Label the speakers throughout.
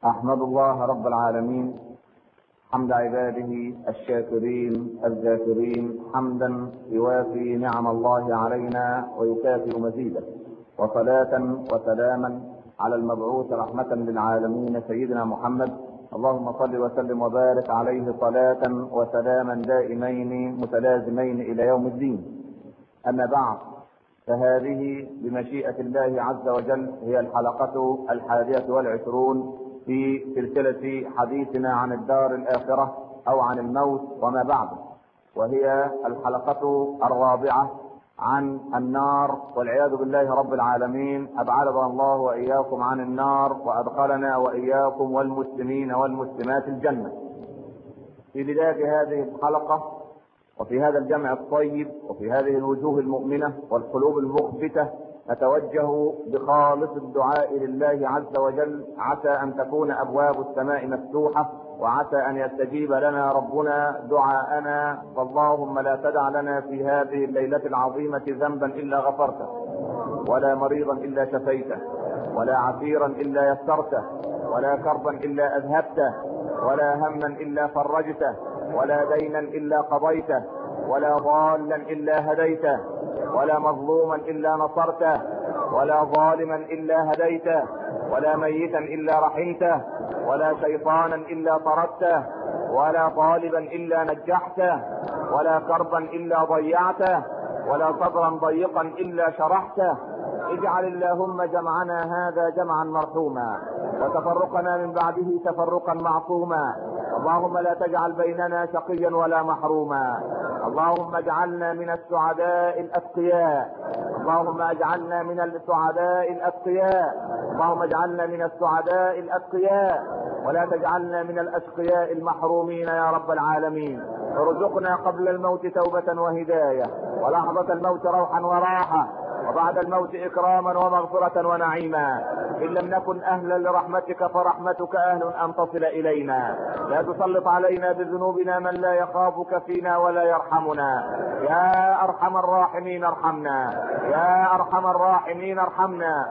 Speaker 1: احمد الله رب العالمين حمد عباده الشاكرين الذاكرين حمدا يوافي نعم الله علينا ويكافئ مزيده وصلاة وسلاما على المبعوث رحمة للعالمين سيدنا محمد اللهم صل وسلم وبارك عليه صلاة وسلاما دائمين متلازمين الى يوم الدين اما بعد فهذه بمشيئة الله عز وجل هي الحلقة الحادية والعشرون في سلسلة حديثنا عن الدار الآخرة أو عن الموت وما بعده وهي الحلقة الرابعة عن النار والعياذ بالله رب العالمين أبعدنا الله وإياكم عن النار وأدخلنا وإياكم والمسلمين والمسلمات الجنة في بداية هذه الحلقة وفي هذا الجمع الطيب وفي هذه الوجوه المؤمنة والقلوب المخبتة نتوجه بخالص الدعاء لله عز وجل عسى ان تكون ابواب السماء مفتوحه وعسى ان يستجيب لنا ربنا دعاءنا فاللهم لا تدع لنا في هذه الليله العظيمه ذنبا الا غفرته ولا مريضا الا شفيته ولا عسيرا الا يسرته ولا كربا الا اذهبته ولا هما الا فرجته ولا دينا الا قضيته ولا ضالا الا هديته ولا مظلوما الا نصرته ولا ظالما الا هديته ولا ميتا الا رحمته ولا شيطانا الا طردته ولا طالبا الا نجحته ولا كربا الا ضيعته ولا صدرا ضيقا الا شرحته اجعل اللهم جمعنا هذا جمعا مرحوما وتفرقنا من بعده تفرقا معصوما اللهم لا تجعل بيننا شقيا ولا محروما اللهم اجعلنا من السعداء الاتقياء اللهم اجعلنا من السعداء الاتقياء اللهم اجعلنا من السعداء الاتقياء ولا تجعلنا من الاشقياء المحرومين يا رب العالمين ارزقنا قبل الموت توبة وهداية ولحظة الموت روحا وراحة وبعد الموت اكراما ومغفرة ونعيما ان لم نكن اهلا لرحمتك فرحمتك اهل ان تصل الينا لا تسلط علينا بذنوبنا من لا يخافك فينا ولا يرحمنا يا ارحم الراحمين ارحمنا يا ارحم الراحمين ارحمنا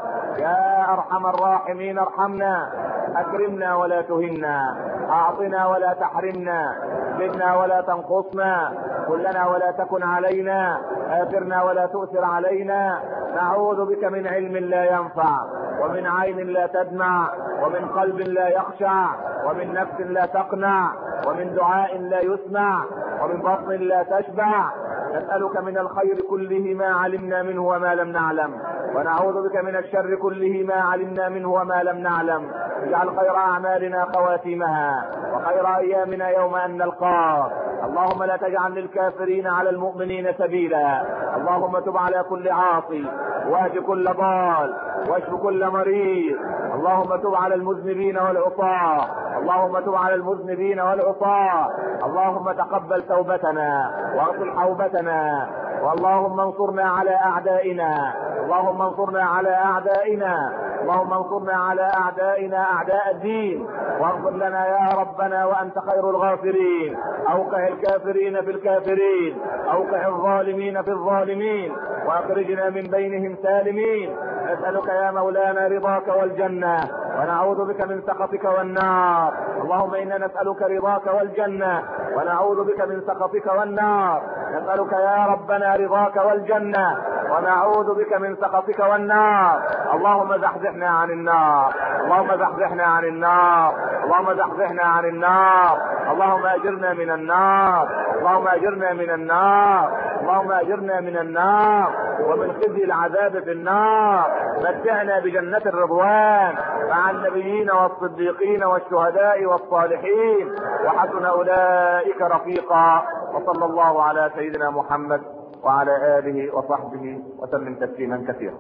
Speaker 1: يا ارحم الراحمين ارحمنا اكرمنا ولا تهنا اعطنا ولا تحرمنا زدنا ولا تنقصنا كلنا ولا تكن علينا اثرنا ولا تؤثر علينا نعوذ بك من علم لا ينفع ومن عين لا تدمع ومن قلب لا يخشع ومن نفس لا تقنع ومن دعاء لا يسمع ومن بطن لا تشبع نسألك من الخير كله ما علمنا منه وما لم نعلم ونعوذ بك من الشر كله ما علمنا منه وما لم نعلم اجعل خير اعمالنا خواتيمها وخير ايامنا يوم ان نلقاك اللهم لا تجعل للكافرين على المؤمنين سبيلا اللهم تب على كل عاصي واهد كل ضال واشف كل مريض اللهم تب على المذنبين والعصاة اللهم تب على المذنبين والعصاة اللهم تقبل توبتنا واغفر حوبتنا واللهم انصرنا على اعدائنا اللهم انصرنا على اعدائنا اللهم انصرنا على اعدائنا اعداء الدين واغفر لنا يا ربنا وانت خير الغافرين اوقع الكافرين في الكافرين اوقع الظالمين في الظالمين واخرجنا من بينهم سالمين نسألك يا مولانا رضاك والجنة ونعوذ بك من سخطك والنار اللهم انا نسألك رضاك والجنة ونعوذ بك من سخطك والنار نسألك يا ربنا رضاك والجنة ونعوذ بك من سخطك والنار اللهم زحزحنا عن النار اللهم زحزحنا عن النار اللهم زحزحنا عن النار اللهم اجرنا من النار اللهم اجرنا من النار اللهم اجرنا من النار ومن خزي العذاب في النار متعنا بجنة الرضوان مع النبيين والصديقين والشهداء والصالحين وحسن اولئك رفيقا وصلى الله على سيدنا محمد وعلى اله وصحبه وسلم تسليما كثيرا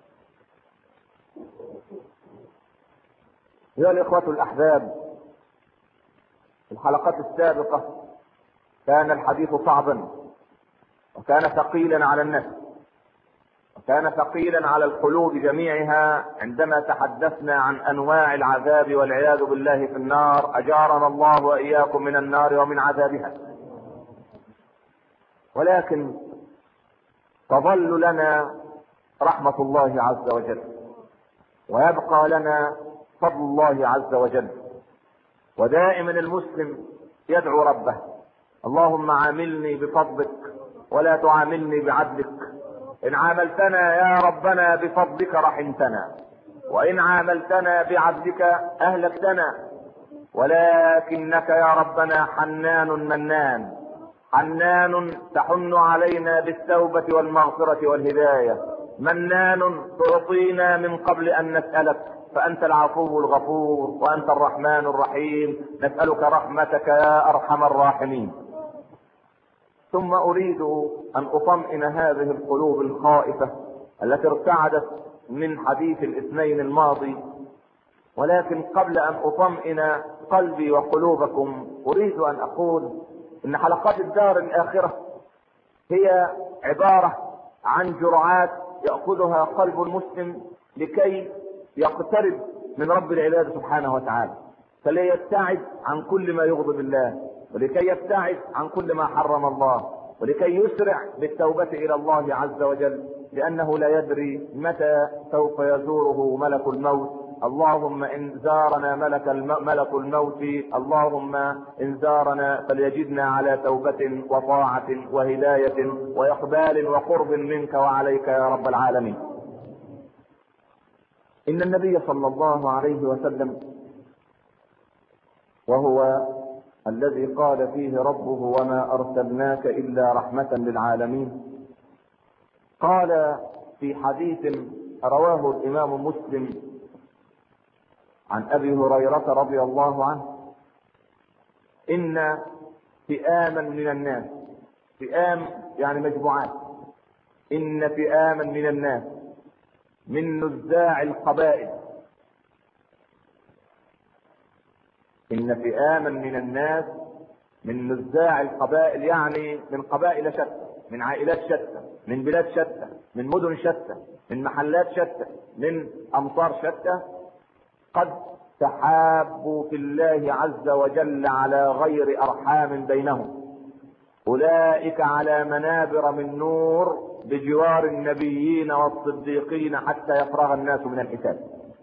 Speaker 1: ايها الاخوة الاحباب في الحلقات السابقة كان الحديث صعبا وكان ثقيلا على النفس وكان ثقيلا على القلوب جميعها عندما تحدثنا عن انواع العذاب والعياذ بالله في النار اجارنا الله واياكم من النار ومن عذابها ولكن تظل لنا رحمة الله عز وجل ويبقى لنا فضل الله عز وجل ودائما المسلم يدعو ربه اللهم عاملني بفضلك ولا تعاملني بعدلك ان عاملتنا يا ربنا بفضلك رحمتنا وان عاملتنا بعدلك اهلكتنا ولكنك يا ربنا حنان منان حنان تحن علينا بالتوبة والمغفرة والهداية منان تعطينا من قبل ان نسألك فانت العفو الغفور وانت الرحمن الرحيم نسألك رحمتك يا ارحم الراحمين ثم اريد ان اطمئن هذه القلوب الخائفة التي ارتعدت من حديث الاثنين الماضي ولكن قبل ان اطمئن قلبي وقلوبكم اريد ان اقول ان حلقات الدار الاخرة هي عبارة عن جرعات يأخذها قلب المسلم لكي يقترب من رب العباد سبحانه وتعالى فليبتعد عن كل ما يغضب الله ولكي يبتعد عن كل ما حرم الله ولكي يسرع بالتوبة إلى الله عز وجل لأنه لا يدري متى سوف يزوره ملك الموت اللهم إن زارنا ملك الم... ملك الموت اللهم إن زارنا فليجدنا على توبة وطاعة وهداية وإقبال وقرب منك وعليك يا رب العالمين إن النبي صلى الله عليه وسلم وهو الذي قال فيه ربه وما ارسلناك الا رحمه للعالمين قال في حديث رواه الامام مسلم عن ابي هريره رضي الله عنه ان فئاما من الناس فئام يعني مجموعات ان فئاما من الناس من نزاع القبائل ان فئاما من الناس من نزاع القبائل يعني من قبائل شتى من عائلات شتى من بلاد شتى من مدن شتى من محلات شتى من امصار شتى قد تحابوا في الله عز وجل على غير ارحام بينهم اولئك على منابر من نور بجوار النبيين والصديقين حتى يفرغ الناس من الحساب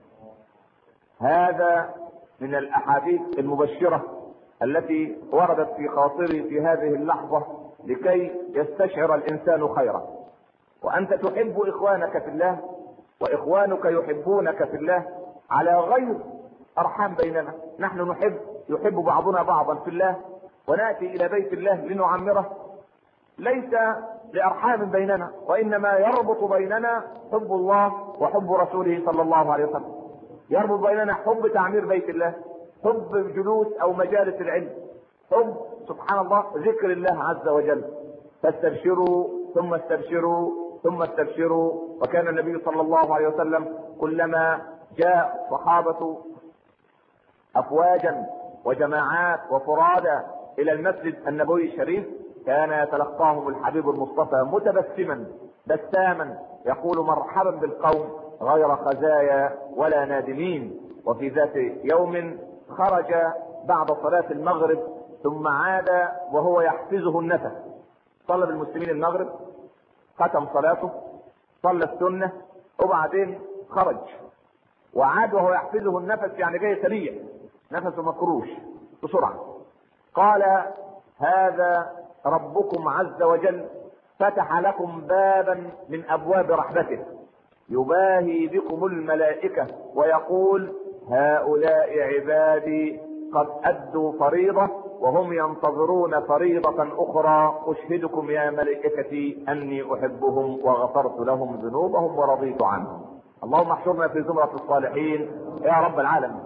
Speaker 1: هذا من الاحاديث المبشره التي وردت في خاطري في هذه اللحظه لكي يستشعر الانسان خيرا وانت تحب اخوانك في الله واخوانك يحبونك في الله على غير ارحام بيننا نحن نحب يحب بعضنا بعضا في الله وناتي الى بيت الله لنعمره ليس لارحام بيننا وانما يربط بيننا حب الله وحب رسوله صلى الله عليه وسلم يربط بيننا حب تعمير بيت الله حب جلوس او مجالس العلم حب سبحان الله ذكر الله عز وجل فاستبشروا ثم استبشروا ثم استبشروا وكان النبي صلى الله عليه وسلم كلما جاء صحابة افواجا وجماعات وفرادى الى المسجد النبوي الشريف كان يتلقاهم الحبيب المصطفى متبسما بساما يقول مرحبا بالقوم غير خزايا ولا نادمين وفي ذات يوم خرج بعد صلاة المغرب ثم عاد وهو يحفزه النفس صلى بالمسلمين المغرب ختم صلاته صلى السنة وبعدين خرج وعاد وهو يحفزه النفس يعني جاي سريع نفسه مكروش بسرعة قال هذا ربكم عز وجل فتح لكم بابا من ابواب رحمته يباهي بكم الملائكة ويقول هؤلاء عبادي قد أدوا فريضة وهم ينتظرون فريضة أخرى أشهدكم يا ملائكتي أني أحبهم وغفرت لهم ذنوبهم ورضيت عنهم اللهم احشرنا في زمرة الصالحين يا رب العالمين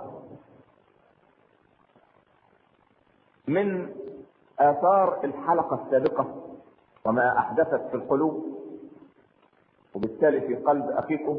Speaker 1: من آثار الحلقة السابقة وما أحدثت في القلوب وبالتالي في قلب أخيكم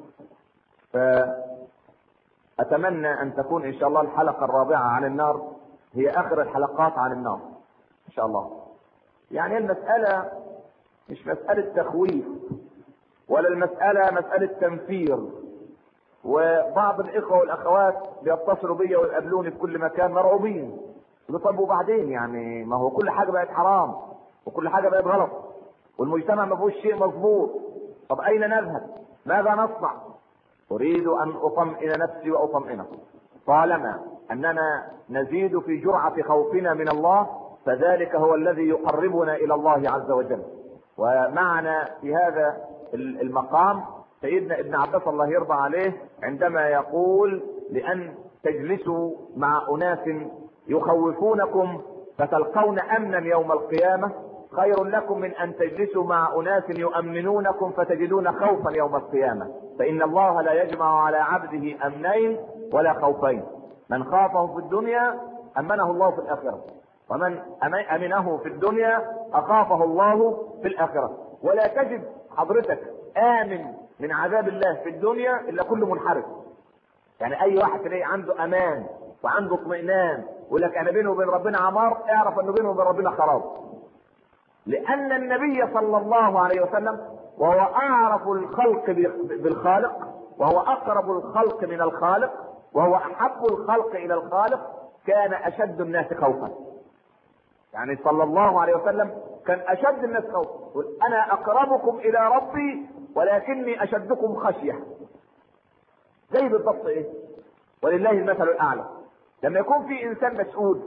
Speaker 1: فأتمنى أن تكون إن شاء الله الحلقة الرابعة عن النار هي آخر الحلقات عن النار إن شاء الله يعني المسألة مش مسألة تخويف ولا المسألة مسألة تنفير وبعض الإخوة والأخوات بيتصلوا بيا ويقابلوني في كل مكان مرعوبين طب وبعدين يعني ما هو كل حاجة بقت حرام وكل حاجة بقت غلط والمجتمع ما فيهوش شيء مظبوط طب أين نذهب؟ ماذا نصنع؟ أريد أن أطمئن نفسي وأطمئنكم طالما اننا نزيد في جرعه خوفنا من الله فذلك هو الذي يقربنا الى الله عز وجل ومعنا في هذا المقام سيدنا ابن عباس الله يرضى عليه عندما يقول لان تجلسوا مع اناس يخوفونكم فتلقون امنا يوم القيامه خير لكم من ان تجلسوا مع اناس يؤمنونكم فتجدون خوفا يوم القيامه فان الله لا يجمع على عبده امنين ولا خوفين من خافه في الدنيا امنه الله في الاخره ومن امنه في الدنيا اخافه الله في الاخره ولا تجد حضرتك امن من عذاب الله في الدنيا الا كل منحرف يعني اي واحد تلاقي عنده امان وعنده اطمئنان يقول لك انا بينه وبين ربنا عمار اعرف انه بينه وبين ربنا خراب لان النبي صلى الله عليه وسلم وهو اعرف الخلق بالخالق وهو اقرب الخلق من الخالق وهو احب الخلق الى الخالق كان اشد الناس خوفا يعني صلى الله عليه وسلم كان اشد الناس خوفا انا اقربكم الى ربي ولكني اشدكم خشيه زي بالضبط ايه ولله المثل الاعلى لما يكون في انسان مسؤول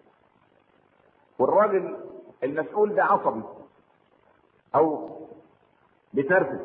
Speaker 1: والراجل المسؤول ده عصبي او بيتنرفز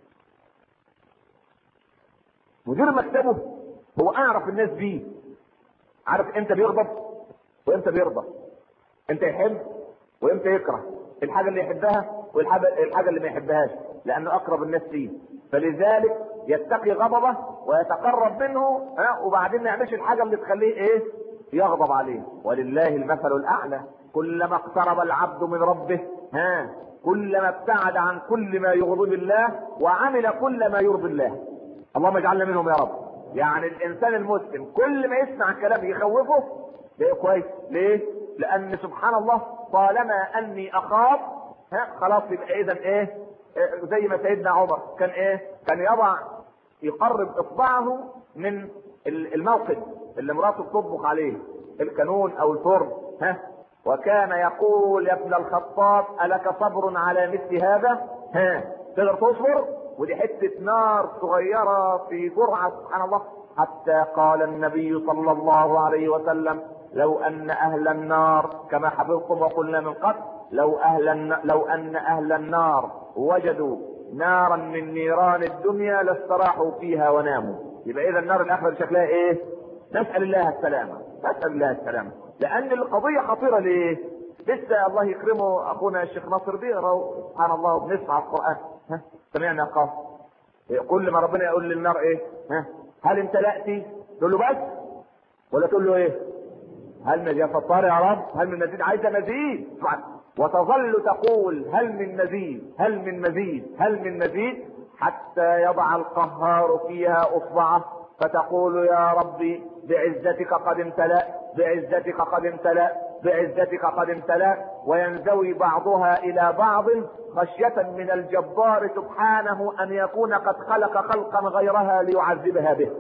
Speaker 1: مدير مكتبه هو اعرف الناس بيه عارف امتى بيغضب وامتى بيرضى امتى يحب وامتى يكره الحاجه اللي يحبها والحاجه اللي ما يحبهاش لانه اقرب الناس فيه فلذلك يتقي غضبه ويتقرب منه ها وبعدين ما يعملش الحاجه اللي تخليه ايه يغضب عليه ولله المثل الاعلى كلما اقترب العبد من ربه ها كلما ابتعد عن كل ما يغضب الله وعمل كل ما يرضي الله اللهم اجعلنا منهم يا رب يعني الانسان المسلم كل ما يسمع كلام يخوفه ده كويس ليه لان سبحان الله طالما اني اخاف ها خلاص يبقى اذا ايه زي ما سيدنا عمر كان ايه كان يضع يقرب اصبعه من الموقد اللي مراته بتطبخ عليه الكانون او الفرن ها وكان يقول يا ابن الخطاب الك صبر على مثل هذا ها تقدر تصبر ودي حته نار صغيره في جرعه سبحان الله حتى قال النبي صلى الله عليه وسلم لو ان اهل النار كما حفظتم وقلنا من قبل لو اهل لو ان اهل النار وجدوا نارا من نيران الدنيا لاستراحوا فيها وناموا يبقى اذا النار الاخره شكلها ايه نسال الله السلامه نسال الله السلامه لان القضيه خطيره ليه لسه الله يكرمه اخونا الشيخ ناصر بيقرا سبحان الله وبنسمع القران ها سمعنا قاف كل ما ربنا يقول للنار ايه ها هل امتلأتي تقول له بس ولا تقول له ايه هل من يا ستار يا رب هل من مزيد عايزه مزيد وتظل تقول هل من مزيد هل من مزيد هل من مزيد حتى يضع القهار فيها اصبعه فتقول يا ربي بعزتك قد امتلأ بعزتك قد امتلأ بعزتك قد امتلأ وينزوي بعضها الى بعض خشية من الجبار سبحانه ان يكون قد خلق خلقا غيرها ليعذبها به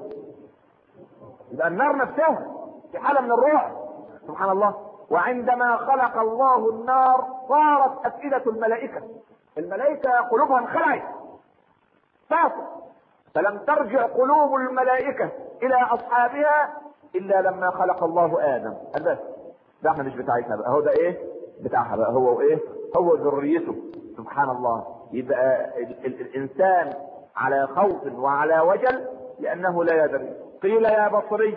Speaker 1: يبقى النار نفسها في حالة من الرعب سبحان الله وعندما خلق الله النار صارت افئدة الملائكة الملائكة قلوبها انخلعت فاصل فلم ترجع قلوب الملائكة الى اصحابها الا لما خلق الله ادم بس ده احنا مش بتاعتنا بقى هو ده ايه بتاعها بقى هو ايه هو ذريته سبحان الله يبقى ال ال الانسان على خوف وعلى وجل لانه لا يدري قيل يا بصري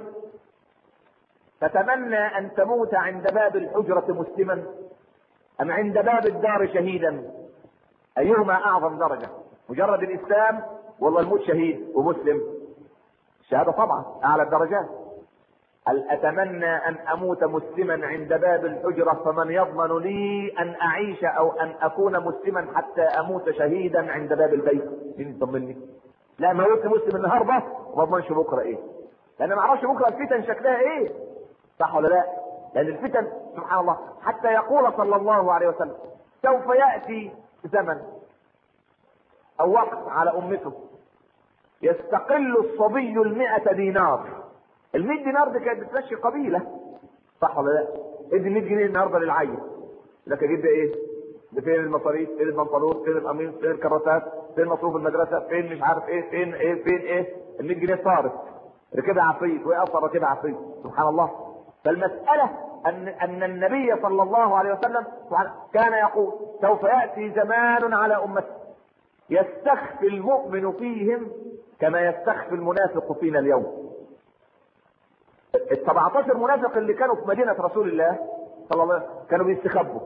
Speaker 1: تتمنى ان تموت عند باب الحجرة مسلما ام عند باب الدار شهيدا ايهما اعظم درجة مجرد الاسلام والله الموت شهيد ومسلم الشهادة طبعا اعلى الدرجات هل اتمنى ان اموت مسلما عند باب الحجرة فمن يضمن لي ان اعيش او ان اكون مسلما حتى اموت شهيدا عند باب البيت مين يطمني لا موت مسلم النهارده وما اضمنش بكره ايه لان ما اعرفش بكره الفتن شكلها ايه صح ولا لا لان الفتن سبحان الله حتى يقول صلى الله عليه وسلم سوف ياتي زمن او وقت على امته يستقل الصبي المئة دينار ال100 دينار دي كانت بتمشي قبيله صح ولا لا؟ ادي 100 جنيه النهارده للعيل لك اجيب ده ايه؟ ده فين المصاريف؟ فين البنطلون؟ فين القميص؟ فين الكراسات؟ فين مصروف المدرسه؟ فين مش عارف ايه؟ فين ايه؟ فين ايه؟ ال 100 جنيه صارت ركبها عفريت وهي اصلا ركبها عفريت سبحان الله فالمساله ان ان النبي صلى الله عليه وسلم كان يقول سوف ياتي زمان على امتي يستخفي المؤمن فيهم كما يستخفي المنافق فينا اليوم ال 17 منافق اللي كانوا في مدينه رسول الله صلى الله عليه وسلم كانوا بيستخبوا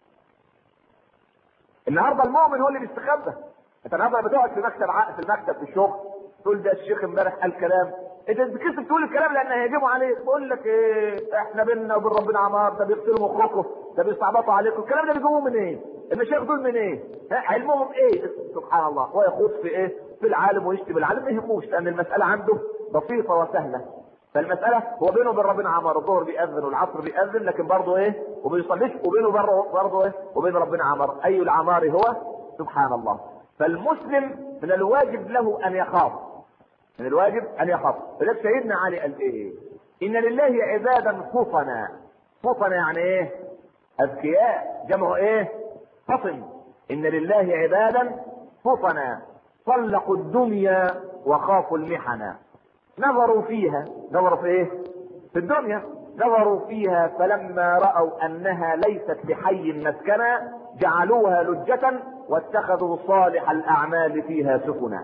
Speaker 1: النهارده المؤمن هو اللي بيستخبى انت النهارده بتقعد في مكتب عقد في المكتب في الشغل تقول ده الشيخ امبارح قال كلام انت بتكسب تقول الكلام لان هيهجموا عليك بقول لك ايه احنا بينا وبين ربنا عمار ده بيغسلوا مخكم ده بيستعبطوا عليكم الكلام ده بيجيبوه من ايه؟ المشايخ دول من ايه؟ علمهم ايه؟ سبحان الله هو يخوض في ايه؟ في العالم ويشتم العالم ما يهموش لان المساله عنده بسيطه وسهله فالمسألة هو بينه وبين ربنا عمار الظهر بيأذن والعصر بيأذن لكن برضه ايه وبيصليش وبينه برضه ايه وبين ربنا عمار أي العمار هو سبحان الله فالمسلم من الواجب له أن يخاف من الواجب أن يخاف فلذلك سيدنا علي قال ايه إن لله عبادا فطنا فطنا يعني ايه أذكياء جمعوا ايه فطن إن لله عبادا فطنا طلقوا الدنيا وخافوا المحنة نظروا فيها نظروا في ايه في الدنيا نظروا فيها فلما رأوا انها ليست بحي مسكنا جعلوها لجة واتخذوا صالح الاعمال فيها سفنا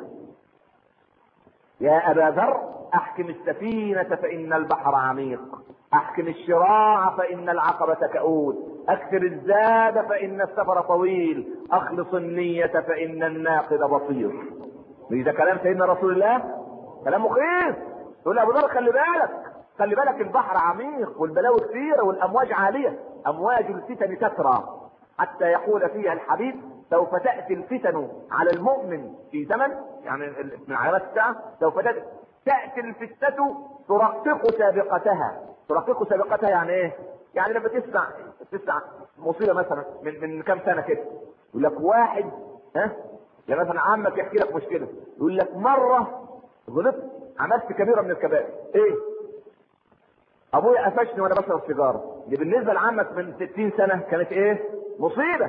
Speaker 1: يا ابا ذر احكم السفينة فان البحر عميق احكم الشراع فان العقبة كؤود اكثر الزاد فان السفر طويل اخلص النية فان الناقد بصير ده كلام سيدنا رسول الله كلام مخيف يقول ابو ذر خلي بالك خلي بالك البحر عميق والبلاوي كثيره والامواج عاليه امواج الفتن تترى حتى يقول فيها الحبيب سوف تاتي الفتن على المؤمن في زمن يعني من علامات الساعه سوف تاتي تاتي الفتنه ترقق سابقتها ترقق سابقتها يعني ايه؟ يعني لما تسمع تسمع مصيبه مثلا من من كام سنه كده يقول لك واحد ها يعني مثلا عمك يحكي لك مشكله يقول لك مره غلطت عملت كبيره من الكبائر ايه ابويا قفشني وانا بشرب سيجاره دي بالنسبه لعمك من 60 سنه كانت ايه مصيبه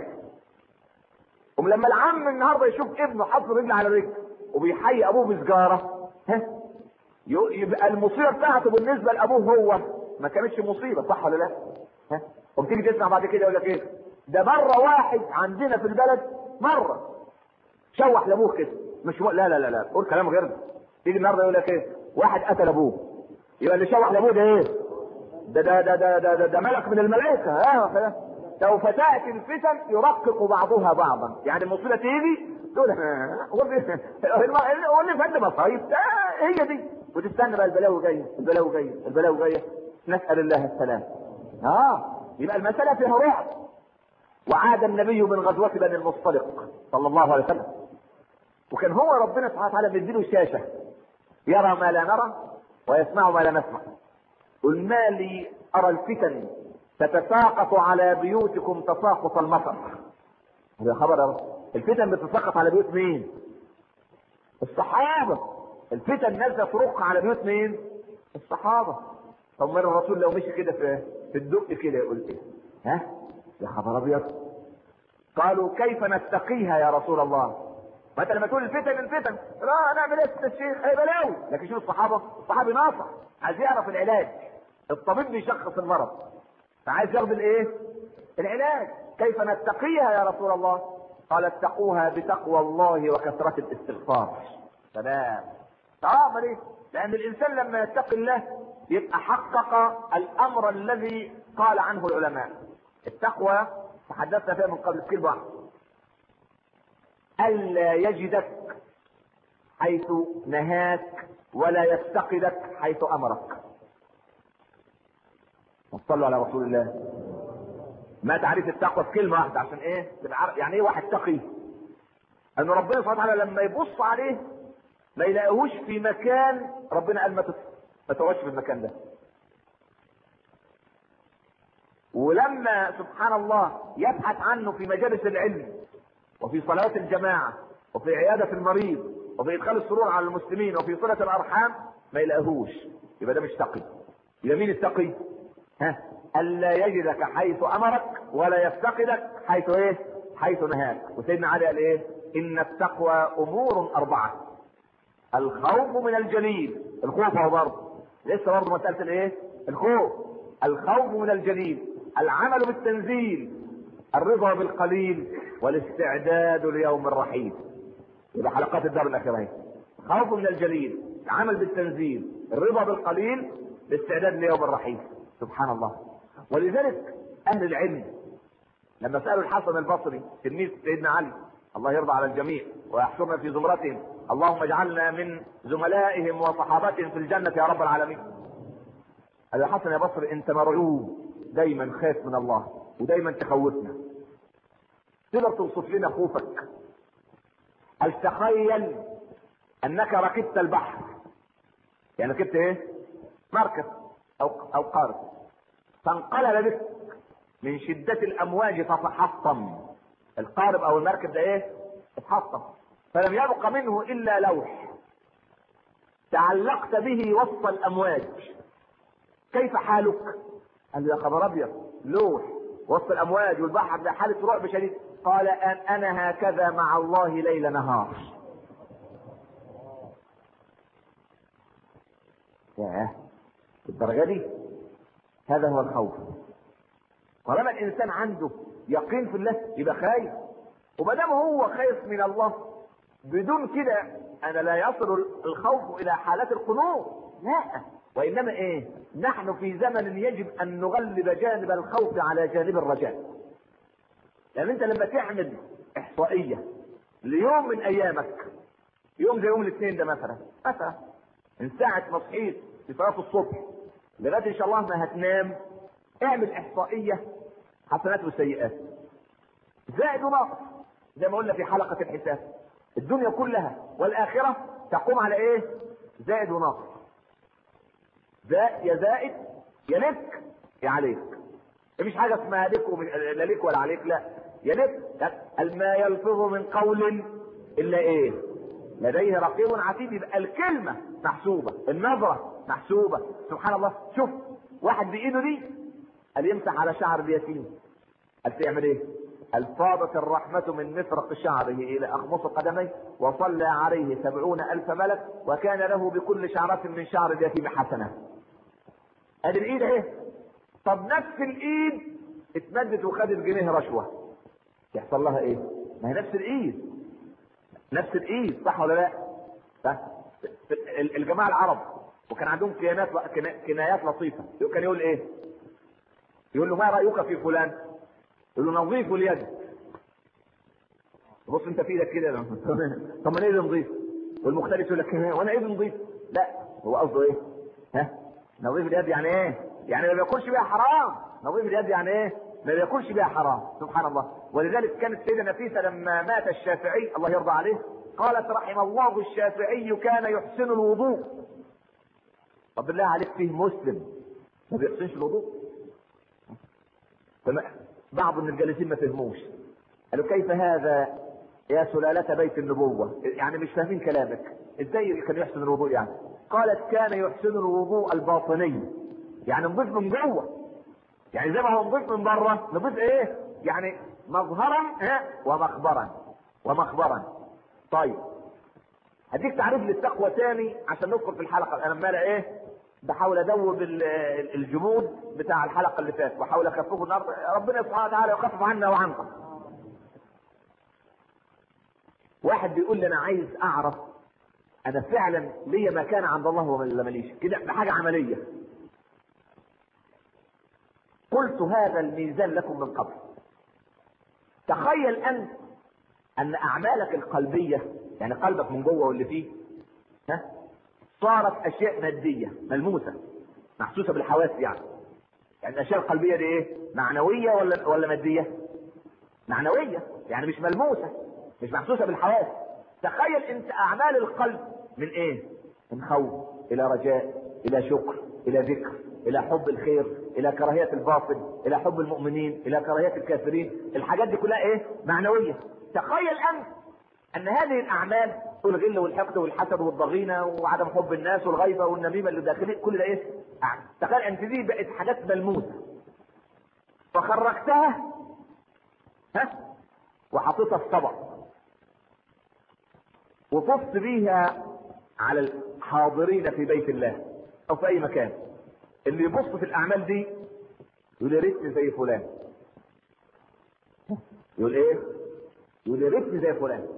Speaker 1: ولما العم النهارده يشوف ابنه حاطط رجل على رجل وبيحيي ابوه بسجاره ها يبقى المصيبه بتاعته بالنسبه لابوه هو ما كانتش مصيبه صح ولا لا؟ ها وبتيجي تسمع بعد كده يقول لك ايه؟ ده مره واحد عندنا في البلد مره شوح لابوه كده مش م... لا لا لا لا قول كلام غير ده تيجي النهارده يقول لك ايه؟ واحد قتل ابوه يبقى اللي شوح لابوه ده ايه؟ ده ده ده ده ده, ده, ده ملك من الملائكه ها سوف تاتي الفتن يرقق بعضها بعضا يعني المصيبه تيجي تقول هو اللي فات مصايب هي دي وتستنى بقى البلاوي جايه البلاوي جايه البلاوي جايه نسال الله السلام اه يبقى المساله فيها رعب وعاد النبي من غزوه بني المصطلق صلى الله عليه وسلم وكان هو ربنا سبحانه وتعالى بيديله شاشه يرى ما لا نرى ويسمع ما لا نسمع قل ما لي ارى الفتن تتساقط على بيوتكم تساقط المطر هذا خبر الفتن بتتساقط على بيوت مين الصحابه الفتن نازله ترق على بيوت مين الصحابه طب من الرسول لو مشي كده في في الدق كده يقول ايه ها يا خبر ابيض قالوا كيف نتقيها يا رسول الله ما انت لما تقول الفتن الفتن لا نعمل ايه يا الشيخ هي بلاوي لكن شوف الصحابه الصحابي ناصح عايز يعرف العلاج الطبيب بيشخص المرض فعايز ياخد الايه العلاج كيف نتقيها يا رسول الله قال اتقوها بتقوى الله وكثرة الاستغفار سلام اه ليه لان الانسان لما يتقي الله يبقى حقق الامر الذي قال عنه العلماء التقوى تحدثنا فيها من قبل كل واحد ألا يجدك حيث نهاك ولا يفتقدك حيث أمرك وصلوا على رسول الله ما تعريف التقوى في كلمة واحدة عشان ايه يعني ايه واحد تقي ان ربنا سبحانه وتعالى لما يبص عليه ما يلاقيهوش في مكان ربنا قال ما ما تقعدش في المكان ده ولما سبحان الله يبحث عنه في مجالس العلم وفي صلاة الجماعة وفي عيادة المريض وفي إدخال السرور على المسلمين وفي صلة الأرحام ما يلاقيهوش يبقى ده مش تقي يبقى مين التقي؟ ها ألا يجدك حيث أمرك ولا يفتقدك حيث إيه؟ حيث نهاك وسيدنا علي قال إيه؟ إن التقوى أمور أربعة الخوف من الجليل الخوف هو برضه لسه برضه مساله الايه الخوف الخوف من الجليل العمل بالتنزيل الرضا بالقليل والاستعداد ليوم الرحيل يبقى حلقات الدار الاخيره اهي خوف من الجليل العمل بالتنزيل الرضا بالقليل الاستعداد ليوم الرحيل سبحان الله ولذلك اهل العلم لما سالوا الحسن البصري تلميذ سيدنا علي الله يرضى على الجميع ويحشرنا في زمرتهم اللهم اجعلنا من زملائهم وصحابتهم في الجنه يا رب العالمين قال يا حسن يا بصري انت مرعوب دايما خايف من الله ودايما تخوفنا تقدر توصف لنا خوفك هل تخيل انك ركبت البحر يعني ركبت ايه مركب او او قارب فانقلب بك من شدة الامواج فتحطم القارب او المركب ده ايه اتحطم فلم يبق منه الا لوح تعلقت به وسط الامواج كيف حالك قال له يا خبر ابيض لوح وسط الامواج والبحر ده حاله رعب شديد قال أن انا هكذا مع الله ليل نهار ياه الدرجه دي هذا هو الخوف طالما الانسان عنده يقين في الله يبقى خايف وما دام هو خايف من الله بدون كده انا لا يصل الخوف الى حالات القنوط لا وانما ايه نحن في زمن يجب ان نغلب جانب الخوف على جانب الرجاء يعني انت لما تعمل احصائيه ليوم من ايامك يوم زي يوم الاثنين ده مثلا مثلا من ساعه ما صحيت في صلاه الصبح لغايه ان شاء الله ما هتنام اعمل احصائيه حسنات وسيئات زائد وناقص زي ما قلنا في حلقه الحساب الدنيا كلها والاخره تقوم على ايه زائد وناقص زائد يا زائد يا لك يا عليك مفيش حاجه اسمها لك ومن لا لك ولا عليك لا يا لك قال ما يلفظ من قول الا ايه لديه رقيب عتيد يبقى الكلمه محسوبه النظره محسوبه سبحان الله شوف واحد بايده دي قال يمسح على شعر اليتيم قال تعمل ايه قال فاضت الرحمة من مفرق شعره إلى أخمص قدميه وصلى عليه سبعون ألف ملك وكان له بكل شعرة من شعر اليتيم حسنة ادي الايد اهي طب نفس الايد اتمدت وخدت جنيه رشوه يحصل لها ايه؟ ما هي نفس الايد نفس الايد صح ولا لا؟ صح الجماعه العرب وكان عندهم كيانات كنايات لطيفه كان يقول ايه؟ يقول له ما رايك في فلان؟ يقول له نظيف اليد بص انت في ايدك كده طب ما انا ايدي نظيف والمختلف يقول لك وانا ايدي نظيف لا هو قصده ايه؟ ها؟ نظيف اليد يعني ايه؟ يعني ما بياكلش بيها حرام نظيف اليد يعني ايه؟ ما بياكلش بيها حرام سبحان الله ولذلك كانت سيدة نفيسة لما مات الشافعي الله يرضى عليه قالت رحم الله الشافعي كان يحسن الوضوء طب بالله عليك فيه مسلم ما بيحسنش الوضوء فما بعض من الجالسين ما فهموش قالوا كيف هذا يا سلالة بيت النبوة يعني مش فاهمين كلامك ازاي كان يحسن الوضوء يعني قالت كان يحسن الوضوء الباطني يعني نضيف من جوه يعني زي ما هو نضيف من بره نضيف ايه يعني مظهرا ها ومخبرا ومخبرا طيب هديك تعريف للتقوى تاني عشان ندخل في الحلقه انا عمال ايه بحاول ادوب الجمود بتاع الحلقه اللي فاتت واحاول اخففه النهارده ربنا سبحانه وتعالى يخفف عنا وعنكم واحد بيقول لي انا عايز اعرف انا فعلا ليا مكان عند الله ولا ماليش كده بحاجه عمليه قلت هذا الميزان لكم من قبل تخيل انت ان اعمالك القلبيه يعني قلبك من جوه واللي فيه ها صارت اشياء ماديه ملموسه محسوسه بالحواس يعني يعني الاشياء القلبيه دي ايه معنويه ولا ولا ماديه معنويه يعني مش ملموسه مش محسوسه بالحواس تخيل انت اعمال القلب من ايه من خوف الى رجاء الى شكر الى ذكر الى حب الخير الى كراهيه الباطل الى حب المؤمنين الى كراهيه الكافرين الحاجات دي كلها ايه معنويه تخيل انت ان هذه الاعمال الغل والحقد والحسد والضغينه وعدم حب الناس والغيبه والنميمه اللي داخلين كل ده ايه تخيل انت دي بقت حاجات ملموسه فخرجتها ها وحطيتها في طبق وطفت بيها على الحاضرين في بيت الله او في اي مكان اللي يبص في الاعمال دي يقول يا ريتني زي فلان يقول ايه يقول يا ريتني زي فلان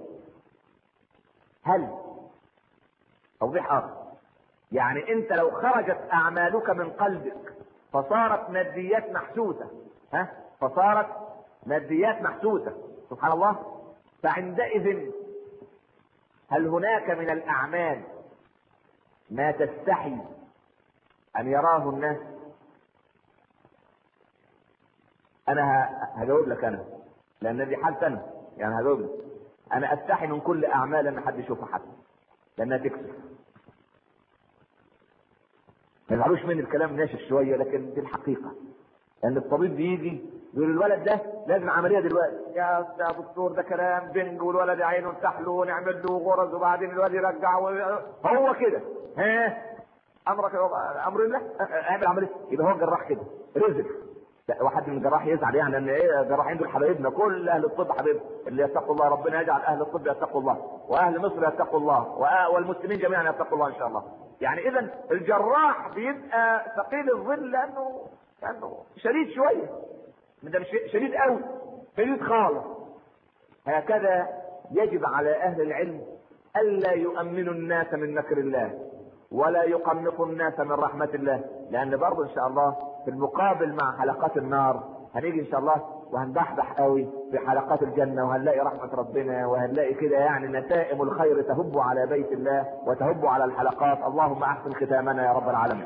Speaker 1: هل توضيح اخر يعني انت لو خرجت اعمالك من قلبك فصارت ماديات محسوسه ها فصارت ماديات محسوسه سبحان الله فعندئذ هل هناك من الاعمال ما تستحي ان يراه الناس انا هجاوب لك انا لان دي حالتي انا يعني هجاوب لك انا استحي من كل اعمال ان حد يشوفها حتى لانها تكسب ما يزعلوش مني الكلام ناشف شويه لكن دي الحقيقه لان الطبيب بيجي يقول الولد ده لازم عمليه دلوقتي يا يا دكتور ده كلام بنج والولد عينه نفتح له ونعمل له غرز وبعدين الولد يرجع و... هو كده ها امرك امر الله اعمل عمليه يبقى هو الجراح كده رزق واحد من الجراح يزعل يعني ان ايه الجراحين دول حبايبنا كل اهل الطب حبايبنا اللي يتقوا الله ربنا يجعل اهل الطب يتقوا الله واهل مصر يتقوا الله والمسلمين جميعا يتقوا الله ان شاء الله يعني اذا الجراح بيبقى ثقيل الظل لانه لانه شديد شويه ده مش شديد قوي شديد خالص هكذا يجب على اهل العلم الا يؤمنوا الناس من مكر الله ولا يقنطوا الناس من رحمه الله لان برضه ان شاء الله في المقابل مع حلقات النار هنيجي ان شاء الله وهندحدح قوي في حلقات الجنة وهنلاقي رحمة ربنا وهنلاقي كده يعني نسائم الخير تهب على بيت الله وتهب على الحلقات اللهم احسن ختامنا يا رب العالمين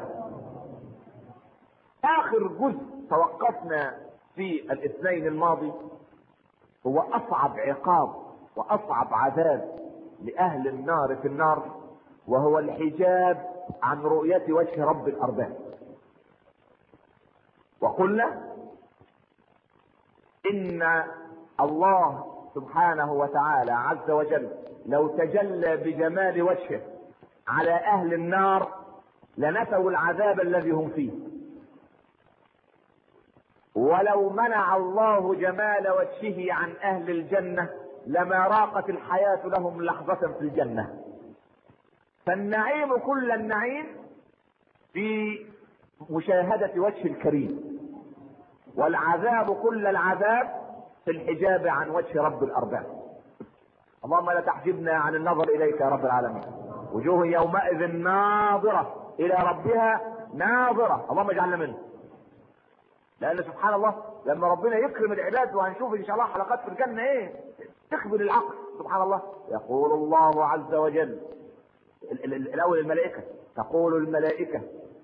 Speaker 1: اخر جزء توقفنا في الاثنين الماضي هو اصعب عقاب واصعب عذاب لاهل النار في النار وهو الحجاب عن رؤية وجه رب الارباب وقلنا ان الله سبحانه وتعالى عز وجل لو تجلى بجمال وجهه على اهل النار لنسوا العذاب الذي هم فيه ولو منع الله جمال وجهه عن اهل الجنه لما راقت الحياه لهم لحظه في الجنه فالنعيم كل النعيم في مشاهده وجه الكريم والعذاب كل العذاب في الحجاب عن وجه رب الارباب اللهم لا تحجبنا عن النظر اليك يا رب العالمين وجوه يومئذ ناظرة الى ربها ناظرة اللهم اجعلنا منه لان سبحان الله لما ربنا يكرم العباد وهنشوف ان شاء الله حلقات في الجنة ايه تخبر العقل سبحان الله يقول الله عز وجل الاول الملائكة تقول الملائكة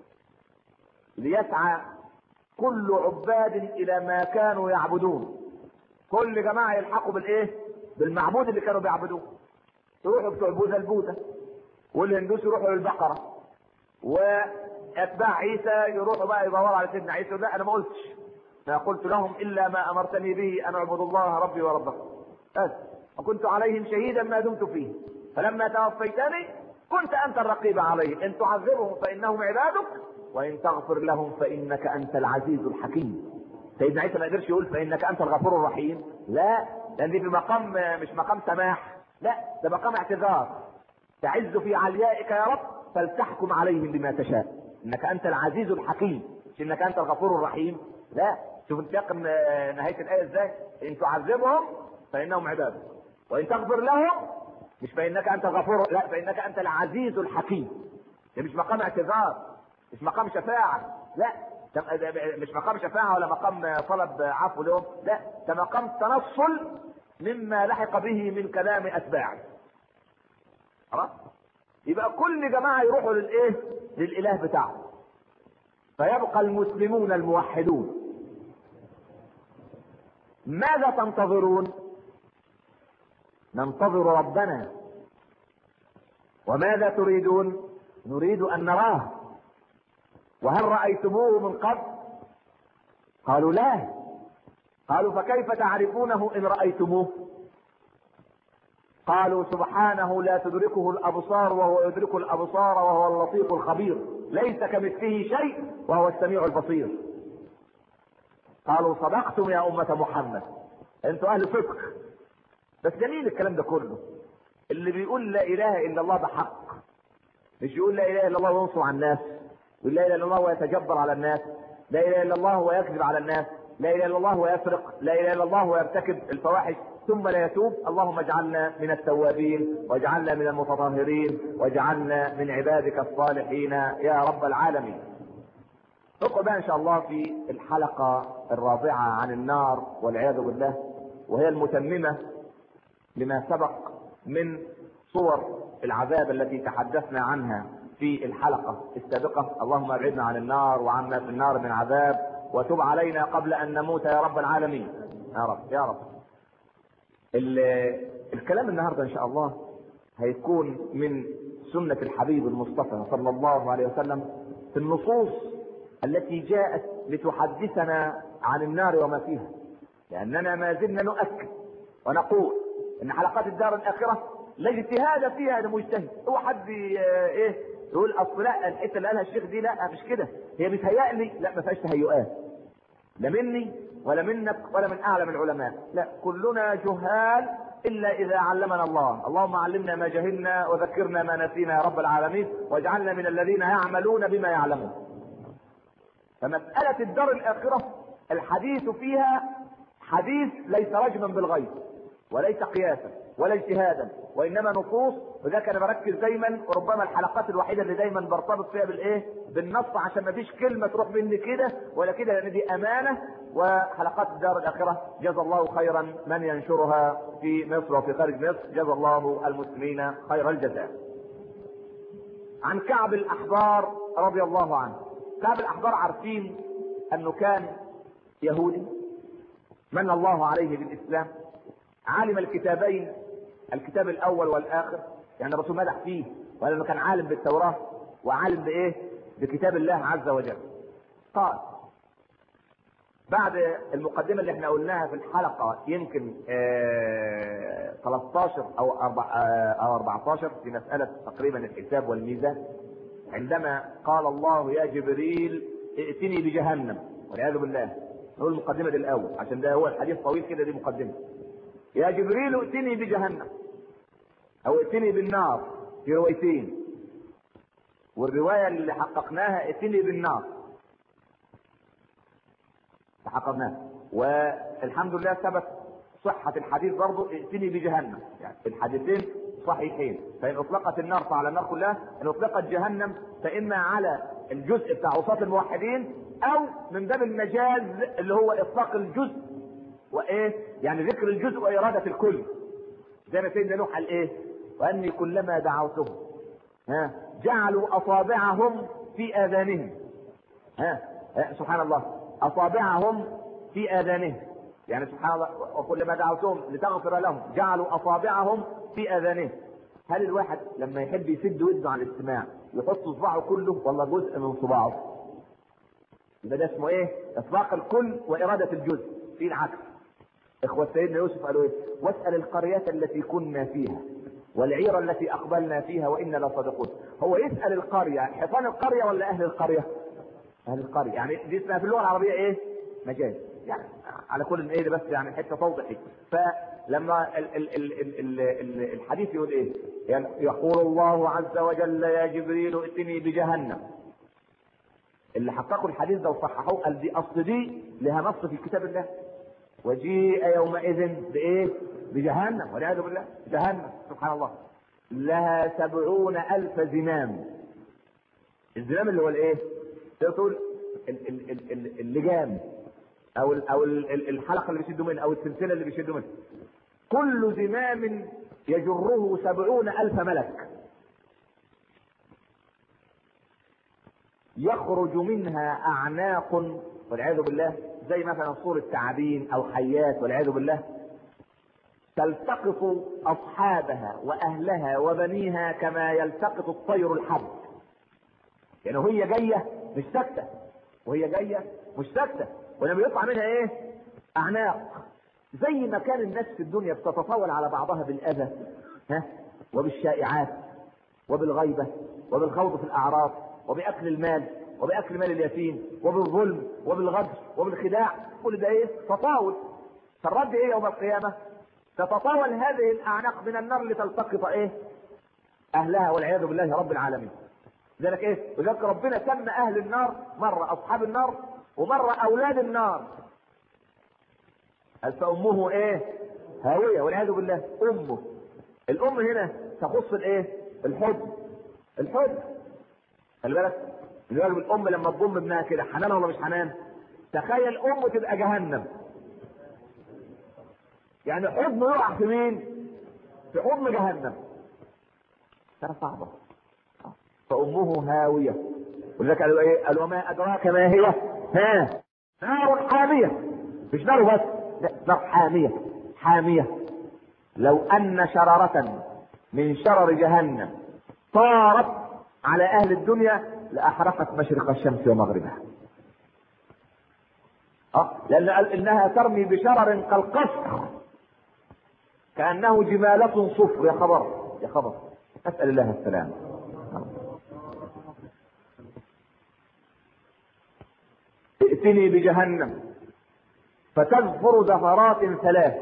Speaker 1: ليسعى كل عباد الى ما كانوا يعبدون كل جماعه يلحقوا بالايه بالمعبود اللي كانوا بيعبدوه يروحوا بتوع بوذا البوذا والهندوس يروحوا للبقره واتباع عيسى يروحوا بقى يدوروا على سيدنا عيسى لا انا ما قلتش ما قلت لهم الا ما امرتني به ان اعبد الله ربي وربكم بس وكنت عليهم شهيدا ما دمت فيه فلما توفيتني كنت انت الرقيب عليهم ان تعذبهم فانهم عبادك وان تغفر لهم فانك انت العزيز الحكيم سيدنا عيسى ما قدرش يقول فانك انت الغفور الرحيم لا لان دي في مقام مش مقام سماح لا ده مقام اعتذار تعز في عليائك يا رب فلتحكم عليهم بما تشاء انك انت العزيز الحكيم مش انك انت الغفور الرحيم لا شوف انت نهايه الايه ازاي ان تعذبهم فانهم عبادك وان تغفر لهم مش فانك انت الغفور لا فانك انت العزيز الحكيم ده مش مقام اعتذار مش مقام شفاعة لا مش مقام شفاعة ولا مقام طلب عفو لهم لا ده مقام تنصل مما لحق به من كلام أتباعه خلاص يبقى كل جماعة يروحوا للإيه للإله بتاعه فيبقى المسلمون الموحدون ماذا تنتظرون ننتظر ربنا وماذا تريدون نريد أن نراه وهل رأيتموه من قبل قالوا لا قالوا فكيف تعرفونه إن رأيتموه قالوا سبحانه لا تدركه الأبصار وهو يدرك الأبصار وهو اللطيف الخبير ليس كمثله شيء وهو السميع البصير قالوا صدقتم يا أمة محمد انتوا أهل صدق بس جميل الكلام ده كله اللي بيقول لا إله إلا الله بحق مش يقول لا إله إلا الله وينصر على الناس يقول لا اله الا الله ويتجبر على الناس لا اله الا الله ويكذب على الناس لا اله الا الله ويسرق لا اله الا الله ويرتكب الفواحش ثم لا يتوب اللهم اجعلنا من التوابين واجعلنا من المتطهرين واجعلنا من عبادك الصالحين يا رب العالمين ندخل بقى ان شاء الله في الحلقة الرابعة عن النار والعياذ بالله وهي المتممة لما سبق من صور العذاب التي تحدثنا عنها في الحلقة السابقة اللهم ابعدنا عن النار وعنا في النار من عذاب وتب علينا قبل ان نموت يا رب العالمين يا رب يا رب الكلام النهاردة ان شاء الله هيكون من سنة الحبيب المصطفى صلى الله عليه وسلم في النصوص التي جاءت لتحدثنا عن النار وما فيها لاننا ما زلنا نؤكد ونقول ان حلقات الدار الاخره لا اجتهاد فيها لمجتهد هو حد ايه يقول اصل لا الحته اللي قالها الشيخ دي لا مش كده هي بتهيألي لا ما فيهاش تهيؤات لا مني ولا منك ولا من اعلم العلماء لا كلنا جهال الا اذا علمنا الله اللهم علمنا ما جهلنا وذكرنا ما نسينا يا رب العالمين واجعلنا من الذين يعملون بما يعلمون فمسألة الدار الآخرة الحديث فيها حديث ليس رجما بالغيب وليس قياسا ولا اجتهادا وانما نصوص وذاك انا بركز دايما وربما الحلقات الوحيده اللي دايما برتبط فيها بالايه؟ بالنص عشان ما فيش كلمه تروح مني كده ولا كده لان دي امانه وحلقات الدار الاخره جزا الله خيرا من ينشرها في مصر وفي خارج مصر جزا الله المسلمين خير الجزاء. عن كعب الاحبار رضي الله عنه. كعب الاحبار عارفين انه كان يهودي من الله عليه بالاسلام عالم الكتابين الكتاب الاول والاخر يعني الرسول مدح فيه وانه كان عالم بالتوراه وعالم بايه بكتاب الله عز وجل قال بعد المقدمة اللي احنا قلناها في الحلقة يمكن اه 13 او اه او 14 في مسألة تقريبا الحساب والميزان عندما قال الله يا جبريل ائتني بجهنم والعياذ بالله نقول المقدمة دي الاول عشان ده هو الحديث طويل كده دي مقدمة يا جبريل ائتني بجهنم او ائتني بالنار في روايتين والرواية اللي حققناها ائتني بالنار حققناها والحمد لله ثبت صحة الحديث برضه ائتني بجهنم يعني الحديثين صحيحين فإن أطلقت النار فعلى النار كلها إن أطلقت جهنم فإما على الجزء بتاع عصاة الموحدين أو من باب المجاز اللي هو إطلاق الجزء وإيه؟ يعني ذكر الجزء وإرادة الكل زي ما سيدنا نوح قال إيه؟ وأني كلما دعوتهم ها جعلوا أصابعهم في آذانهم ها سبحان الله أصابعهم في آذانهم يعني سبحان الله وكلما دعوتهم لتغفر لهم جعلوا أصابعهم في آذانهم هل الواحد لما يحب يسد ودنه على الاستماع يحط صباعه كله ولا جزء من صباعه؟ يبقى ده اسمه ايه؟ اطلاق الكل وإرادة الجزء في العكس إخوة سيدنا يوسف قالوا ايه؟ واسأل القرية التي كنا فيها والعير التي أقبلنا فيها وإنا لصادقون هو يسأل القرية حصان القرية ولا أهل القرية؟ أهل القرية يعني دي اسمها في اللغة العربية ايه؟ مجاز يعني على كل ايه بس يعني حته توضح فلما ال ال ال ال ال ال الحديث يقول ايه؟ يعني يقول الله عز وجل يا جبريل ائتني بجهنم اللي حققوا الحديث ده وصححوه قال دي اصل دي لها نص في كتاب الله وجيء يومئذ بايه؟ بجهنم والعياذ بالله جهنم سبحان الله لها سبعون ألف زمام الزمام اللي هو الايه؟ تقول اللجام او او الحلقه اللي بيشدوا منها او السلسله اللي بيشدوا منها كل زمام يجره سبعون الف ملك يخرج منها اعناق والعياذ بالله زي مثلا صورة تعابين او حيات والعياذ بالله تلتقط اصحابها واهلها وبنيها كما يلتقط الطير الحب يعني وهي جايه مش ساكته وهي جايه مش ساكته ولما يطلع منها ايه اعناق زي ما كان الناس في الدنيا بتتطاول على بعضها بالاذى ها وبالشائعات وبالغيبه وبالخوض في الاعراض وباكل المال وباكل مال اليتيم وبالظلم وبالغدر وبالخداع كل ده ايه تطاول فالرد ايه يوم القيامه تتطاول هذه الاعناق من النار لتلتقط ايه اهلها والعياذ بالله رب العالمين لذلك ايه ولذلك ربنا سمى اهل النار مره اصحاب النار ومره اولاد النار قال فامه ايه هاويه والعياذ بالله امه الام هنا تخص الايه الحب الحب خلي بالك الولد الام لما تضم ابنها كده حنان ولا مش حنان تخيل ام تبقى جهنم يعني حضن يقع في مين في حضن جهنم ترى صعبه فامه هاويه ولذلك قالوا ايه قالوا وما ادراك ما هي ها نار حاميه مش نار بس لا نار حاميه حاميه لو ان شراره من شرر جهنم طارت على اهل الدنيا لاحرقت مشرق الشمس ومغربها اه لان قال انها ترمي بشرر كالقصر كانه جماله صفر يا خبر يا خبر اسال الله السلامه ائتني بجهنم فتزفر زفرات ثلاث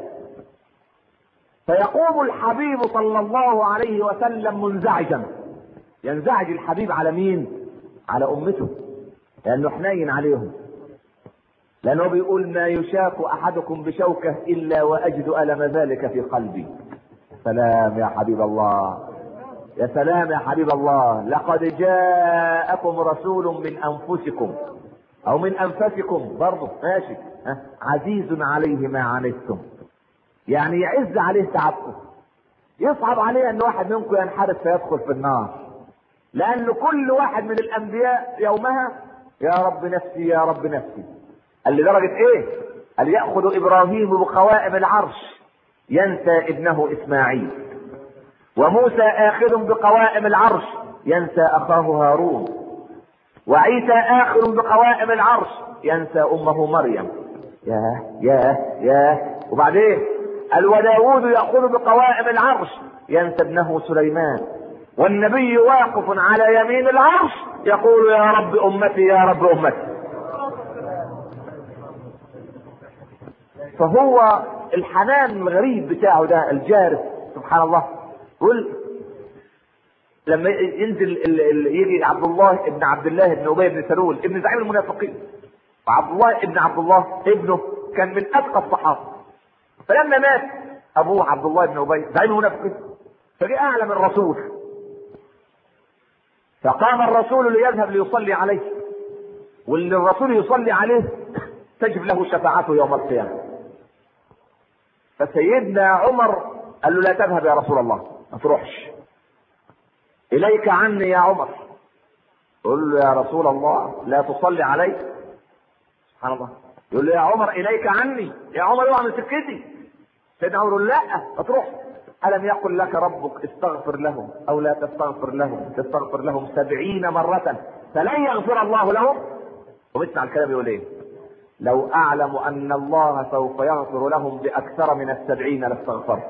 Speaker 1: فيقوم الحبيب صلى الله عليه وسلم منزعجا ينزعج الحبيب على مين على امته لانه حنين عليهم لانه بيقول ما يشاك احدكم بشوكه الا واجد الم ذلك في قلبي سلام يا حبيب الله يا سلام يا حبيب الله لقد جاءكم رسول من انفسكم او من انفسكم برضه ماشي ها؟ عزيز عليه ما عنتم يعني يعز عليه تعبكم يصعب عليه ان واحد منكم ينحرف فيدخل في النار لان كل واحد من الانبياء يومها يا رب نفسي يا رب نفسي قال لدرجة ايه قال يأخذ ابراهيم بقوائم العرش ينسى ابنه اسماعيل وموسى اخذ بقوائم العرش ينسى اخاه هارون وعيسى اخذ بقوائم العرش ينسى امه مريم يا يا يا وبعدين قال وداود يأخذ بقوائم العرش ينسى ابنه سليمان والنبي واقف على يمين العرش يقول يا رب امتي يا رب امتي فهو الحنان الغريب بتاعه ده الجارف سبحان الله يقول لما ينزل ال ال يجي عبد الله ابن عبد الله ابن ابي بن سلول ابن زعيم المنافقين وعبد الله ابن عبد الله ابنه كان من اتقى الصحابه فلما مات ابوه عبد الله بن ابي زعيم المنافقين فجاء اعلم الرسول فقام الرسول ليذهب ليصلي عليه واللي الرسول يصلي عليه تجب له شفاعته يوم القيامه فسيدنا عمر قال له لا تذهب يا رسول الله ما تروحش اليك عني يا عمر يقول له يا رسول الله لا تصلي علي سبحان الله يقول له يا عمر اليك عني يا عمر اوعى من سكتي سيدنا عمر يقول لا ما تروح ألم يقل لك ربك استغفر لهم أو لا تستغفر لهم تستغفر لهم سبعين مرة فلن يغفر الله لهم وبسمع الكلام يقول ايه لو أعلم أن الله سوف يغفر لهم بأكثر من السبعين لاستغفرت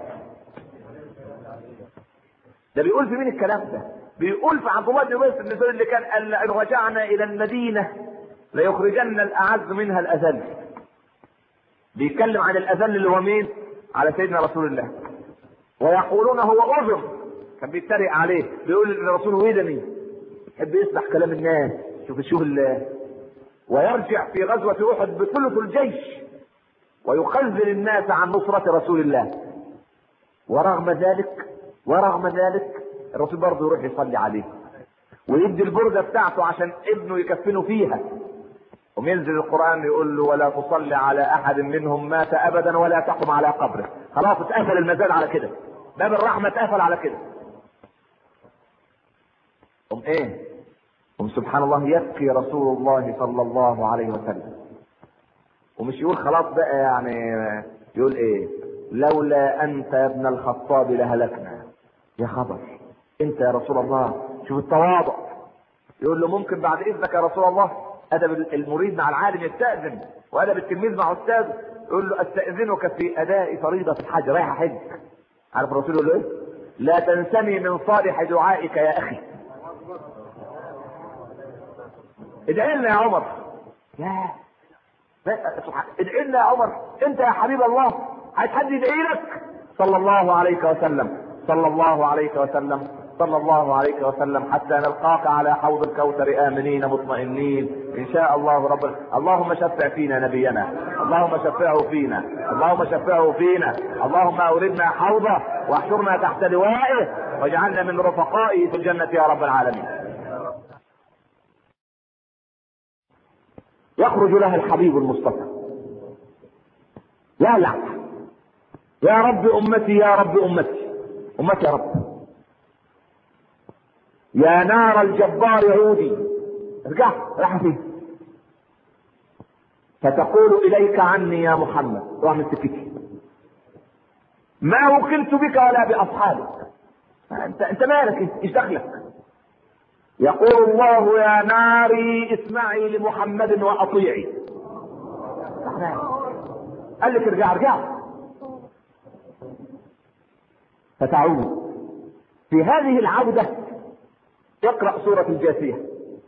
Speaker 1: ده بيقول في مين الكلام ده بيقول في عبد الله بن ابي بن سلول اللي كان قال ان رجعنا الى المدينه ليخرجن الاعز منها الاذل بيتكلم عن الاذل اللي هو مين على سيدنا رسول الله ويقولون هو اذن كان بيتريق عليه بيقول ان الرسول ودني يحب يسمع كلام الناس شوف شوف ويرجع في غزوة أحد بثلث الجيش ويخذل الناس عن نصرة رسول الله ورغم ذلك ورغم ذلك الرسول برضه يروح يصلي عليه ويدي البردة بتاعته عشان ابنه يكفنه فيها وينزل القرآن يقول له ولا تصلي على أحد منهم مات أبدا ولا تقم على قبره خلاص اتقفل المزاد على كده باب الرحمة اتقفل على كده قم ايه قم سبحان الله يبكي رسول الله صلى الله عليه وسلم ومش يقول خلاص بقى يعني يقول ايه لولا انت يا ابن الخطاب لهلكنا يا خبر انت يا رسول الله شوف التواضع يقول له ممكن بعد اذنك يا رسول الله ادب المريد مع العالم يستاذن وادب التلميذ مع استاذه يقول له استاذنك في اداء فريضه الحج رايح حج عارف الرسول يقول له ايه لا تنسني من صالح دعائك يا اخي ادعي لنا يا عمر يا ادعي لنا يا عمر انت يا حبيب الله عايز حد يدعي لك صلى الله عليك وسلم صلى الله عليك وسلم صلى الله عليه وسلم حتى نلقاك على حوض الكوثر امنين مطمئنين ان شاء الله رب اللهم شفع فينا نبينا اللهم شفعه فينا اللهم شفعه فينا اللهم اوردنا حوضه واحشرنا تحت لوائه واجعلنا من رفقائه في الجنه يا رب العالمين يخرج لها الحبيب المصطفى لا لا يا رب امتي يا رب امتي امتي يا رب يا نار الجبار عودي ارجع راح فين فتقول اليك عني يا محمد روح من سكتي ما وكلت بك ولا باصحابك انت انت مالك ايش دخلك يقول الله يا ناري اسمعي لمحمد واطيعي قال لك ارجع ارجع فتعود في هذه العودة اقرأ سورة الجاثية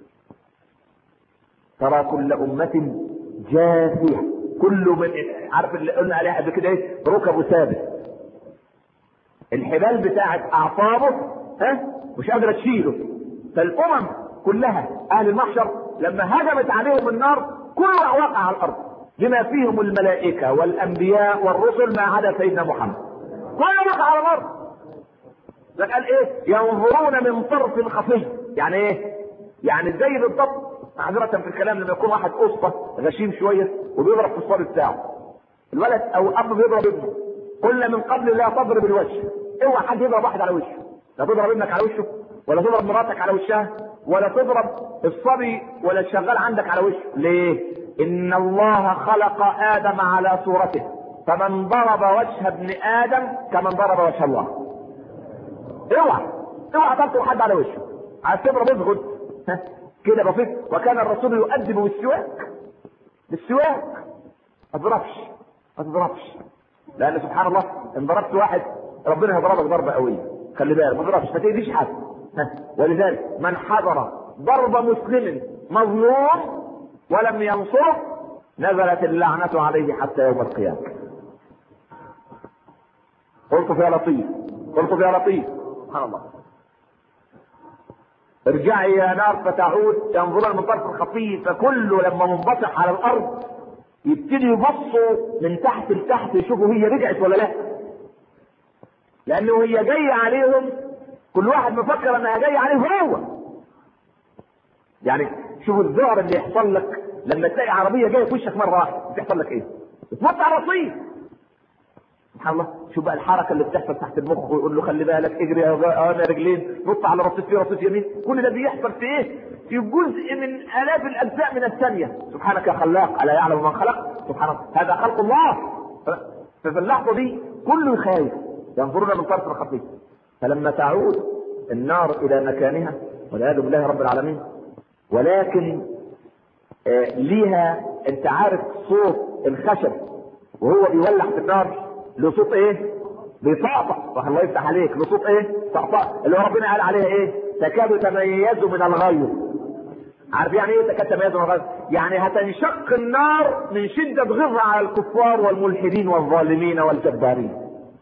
Speaker 1: ترى كل أمة جاثية كل من عارف اللي قلنا عليها قبل كده ايه ركبه ثابت الحبال بتاعت اعصابه ها مش قادره تشيله فالامم كلها اهل المحشر لما هجمت عليهم النار كلها وقع على الارض بما فيهم الملائكه والانبياء والرسل ما عدا سيدنا محمد كلها وقع على الارض ده قال ايه ينظرون من طرف خفي يعني ايه يعني زي بالضبط معذرة في الكلام لما يكون واحد قسطة غشيم شوية وبيضرب في الصبي بتاعه الولد او الاب بيضرب ابنه قلنا من قبل لا تضرب الوجه اوعى حد يضرب واحد على وشه لا تضرب ابنك على وشه ولا تضرب مراتك على وشها ولا تضرب الصبي ولا الشغال عندك على وشه ليه ان الله خلق ادم على صورته فمن ضرب وجه ابن ادم كمن ضرب وجه الله اوعى اوعى تضرب حد على وشه عايز تضرب اضغط كده بسيط وكان الرسول يؤدب بالسواك بالسواك ما تضربش ما تضربش لان سبحان الله ان ضربت واحد ربنا هيضربك ضربه قويه خلي بالك ما تضربش ما تاذيش حد ولذلك من حضر ضرب مسلم مظلوم ولم ينصره نزلت اللعنة عليه حتى يوم القيامة. قلت يا لطيف قلت يا لطيف سبحان الله ارجعي يا نار فتعود ينظرون من طرف الخفي فكله لما منبطح على الارض يبتدي يبصوا من تحت لتحت يشوفوا هي رجعت ولا لا لانه هي جايه عليهم كل واحد مفكر انها جايه عليه هو يعني شوف الذعر اللي يحصل لك لما تلاقي عربيه جايه في وشك مره واحده بيحصل لك ايه؟ تنط على الرصيف سبحان الله شوف بقى الحركه اللي بتحصل تحت المخ ويقول له خلي بالك اجري يا انا رجلين نط على رصيف في رصيف يمين كل ده بيحصل في ايه؟ في جزء من الاف الاجزاء من الثانيه سبحانك يا خلاق الا يعلم من خلق سبحان الله هذا خلق الله ففي اللحظه دي كله خايف ينظرون من طرف الخفي فلما تعود النار الى مكانها والعياذ بالله رب العالمين ولكن آه ليها انت عارف صوت الخشب وهو بيولع في النار له صوت ايه؟ بيطقطق الله يفتح عليك له صوت ايه؟ طقطق اللي هو ربنا قال عليها ايه؟ تكاد تميز من الغيظ عارف يعني ايه تكاد تميز من الغيظ؟ يعني هتنشق النار من شدة غيظها على الكفار والملحدين والظالمين والجبارين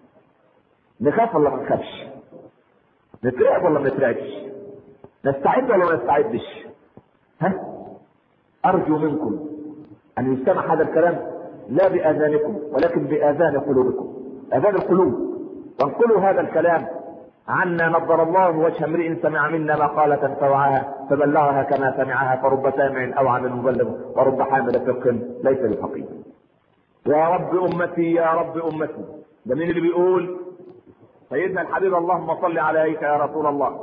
Speaker 1: نخاف ولا ما نخافش؟ نترعب ولا ما نترعبش؟ نستعد ولا ما نستعدش؟ ها؟ أرجو منكم أن يستمع هذا الكلام لا بآذانكم ولكن بآذان قلوبكم آذان القلوب وانقلوا هذا الكلام عنا نظر الله وجه امرئ سمع منا مقالة فوعاها فبلغها كما سمعها فرب سامع أو عامل مبلغ ورب حامل فقه ليس بفقيه يا رب أمتي يا رب أمتي ده مين اللي بيقول سيدنا الحبيب اللهم صل عليك يا رسول الله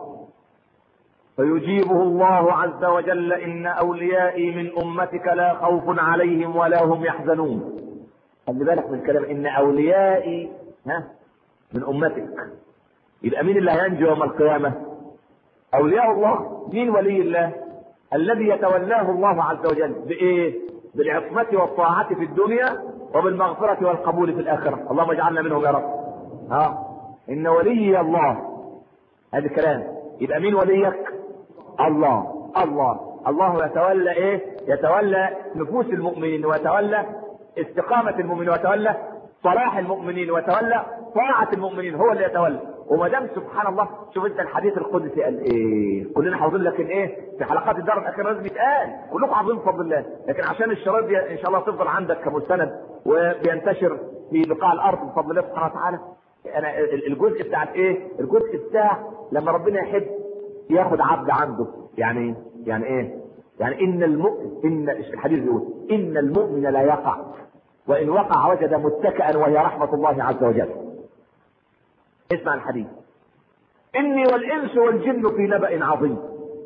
Speaker 1: فيجيبه الله عز وجل ان اوليائي من امتك لا خوف عليهم ولا هم يحزنون خلي بالك من الكلام ان اوليائي ها من امتك يبقى مين اللي هينجو يوم القيامه اولياء الله مين ولي الله الذي يتولاه الله عز وجل بايه بالعصمة والطاعة في الدنيا وبالمغفرة والقبول في الآخرة اللهم اجعلنا منهم يا رب ها إن ولي الله هذا الكلام يبقى مين وليك الله الله الله يتولى ايه يتولى نفوس المؤمنين ويتولى استقامة المؤمنين ويتولى صلاح المؤمنين ويتولى طاعة المؤمنين هو اللي يتولى وما دام سبحان الله شوف انت الحديث القدسي قال ايه كلنا حافظين لكن ايه في حلقات الدار الاخيره لازم يتقال كلكم حافظين بفضل الله لكن عشان الشرايط دي ان شاء الله تفضل عندك كمستند وبينتشر في بقاع الارض بفضل الله سبحانه وتعالى انا الجزء بتاع ايه الجزء بتاع لما ربنا يحب ياخد عبد عنده يعني يعني ايه يعني ان المؤمن ان الحديث بيقول ان المؤمن لا يقع وان وقع وجد متكئا وهي رحمه الله عز وجل اسمع الحديث اني والانس والجن في نبأ عظيم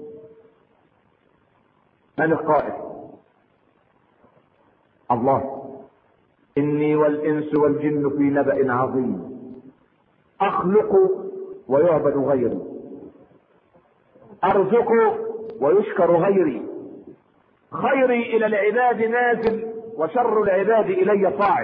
Speaker 1: من القائل الله اني والانس والجن في نبأ عظيم اخلق ويعبد غيري ارزق ويشكر غيري خيري الى العباد نازل وشر العباد الي صاعد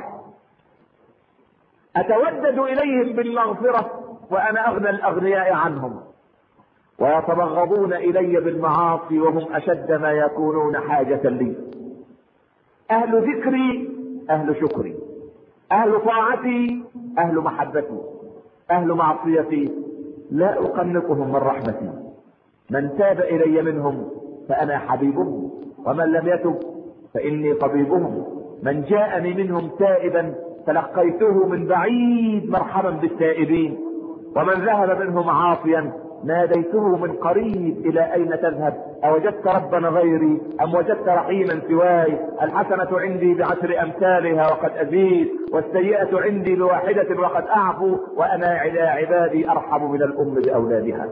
Speaker 1: اتودد اليهم بالمغفره وانا اغنى الاغنياء عنهم ويتبغضون الي بالمعاصي وهم اشد ما يكونون حاجه لي اهل ذكري اهل شكري اهل طاعتي اهل محبتي اهل معصيتي لا اقنطهم من رحمتي من تاب الي منهم فانا حبيبهم ومن لم يتب فاني طبيبهم من جاءني منهم تائبا تلقيته من بعيد مرحبا بالتائبين ومن ذهب منهم عاصيا ناديته من قريب الى اين تذهب اوجدت ربا غيري ام وجدت رحيما سواي الحسنة عندي بعشر امثالها وقد ازيد والسيئة عندي بواحدة وقد اعفو وانا على عبادي ارحم من الام باولادها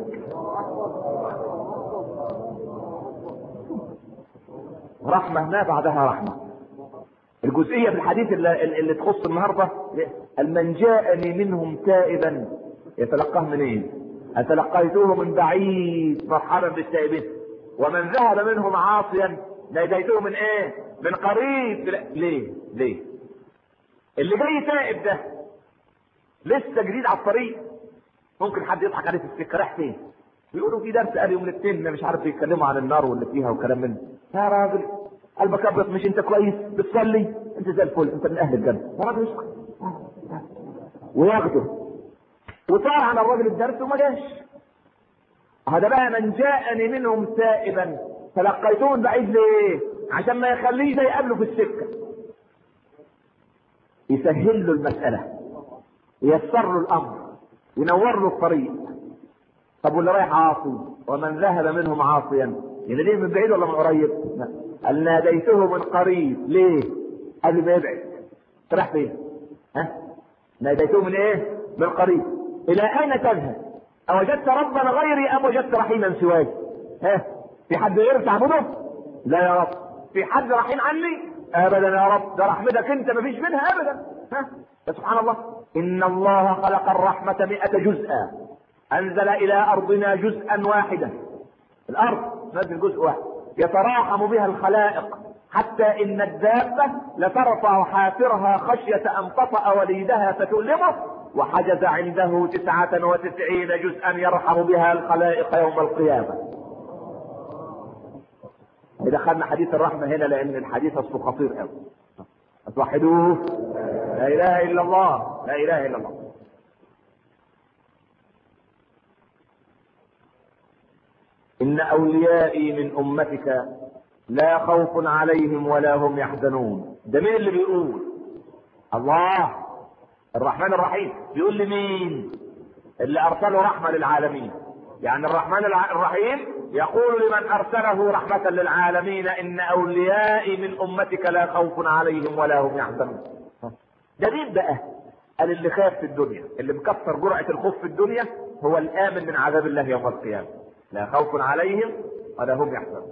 Speaker 1: رحمة ما بعدها رحمة الجزئية في الحديث اللي, اللي تخص النهاردة من جاءني منهم تائبا يتلقاه منين أتلقيته من بعيد مرحبا بالتائبين ومن ذهب منهم عاصيا ناديته من ايه من قريب ليه ليه اللي جاي تائب ده لسه جديد على الطريق ممكن حد يضحك عليه في السكه رايح فين بيقولوا في درس قال يوم الاثنين مش عارف بيتكلموا عن النار واللي فيها وكلام من يا راجل قلبك ابيض مش انت كويس بتصلي انت زي الفل انت من اهل الجنه يا راجل اسكت وياخده وطار على الراجل الدرس وما جاش هذا بقى من جاءني منهم تائبا تلقيته من بعيد ليه؟ عشان ما يخليش ده يقابله في السكه يسهل له المساله ييسر له الامر ينور له الطريق طب واللي رايح عاصي ومن ذهب منهم عاصيا يعني ليه من بعيد ولا من قريب؟ قال ناديته من قريب ليه؟ قبل ما يبعد راح فين؟ ها؟ ناديته من ايه؟ من قريب الى اين تذهب؟ اوجدت ربا غيري ام وجدت رحيما سواي؟ ها؟ في حد غير تعبده؟ لا يا رب في حد رحيم عني؟ ابدا يا رب ده رحمتك انت ما فيش منها ابدا ها؟ سبحان الله ان الله خلق الرحمه مئة جزءا انزل الى ارضنا جزءا واحدا الارض نزل جزء واحد يتراحم بها الخلائق حتى ان الدابة لترفع حافرها خشية ان تطأ وليدها فتؤلمه وحجز عنده تسعة وتسعين جزءا يرحم بها الخلائق يوم القيامة دخلنا حديث الرحمة هنا لان الحديث اصله خطير قوي توحدوه لا اله الا الله لا اله الا الله ان اوليائي من امتك لا خوف عليهم ولا هم يحزنون ده مين اللي بيقول الله الرحمن الرحيم بيقول لمين اللي ارسله رحمه للعالمين يعني الرحمن الرحيم يقول لمن ارسله رحمه للعالمين ان اوليائي من امتك لا خوف عليهم ولا هم يحزنون ده مين بقى قال اللي خاف في الدنيا اللي مكسر جرعه الخوف في الدنيا هو الامن من عذاب الله يوم القيامه لا خوف عليهم ولا هم يحزنون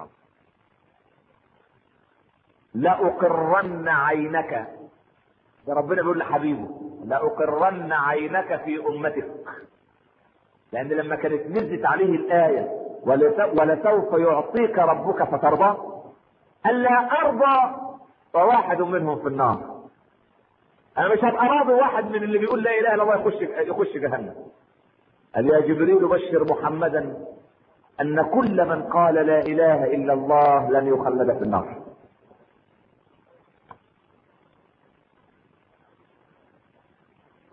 Speaker 1: لأقرن عينك ده ربنا بيقول لحبيبه لأقرن عينك في أمتك لأن لما كانت نزلت عليه الآية ولسوف يعطيك ربك فترضى ألا أرضى وواحد منهم في النار أنا مش هبقى راضي واحد من اللي بيقول لا إله إلا الله يخش يخش جهنم قال يا جبريل بشر محمدا ان كل من قال لا اله الا الله لن يخلد في النار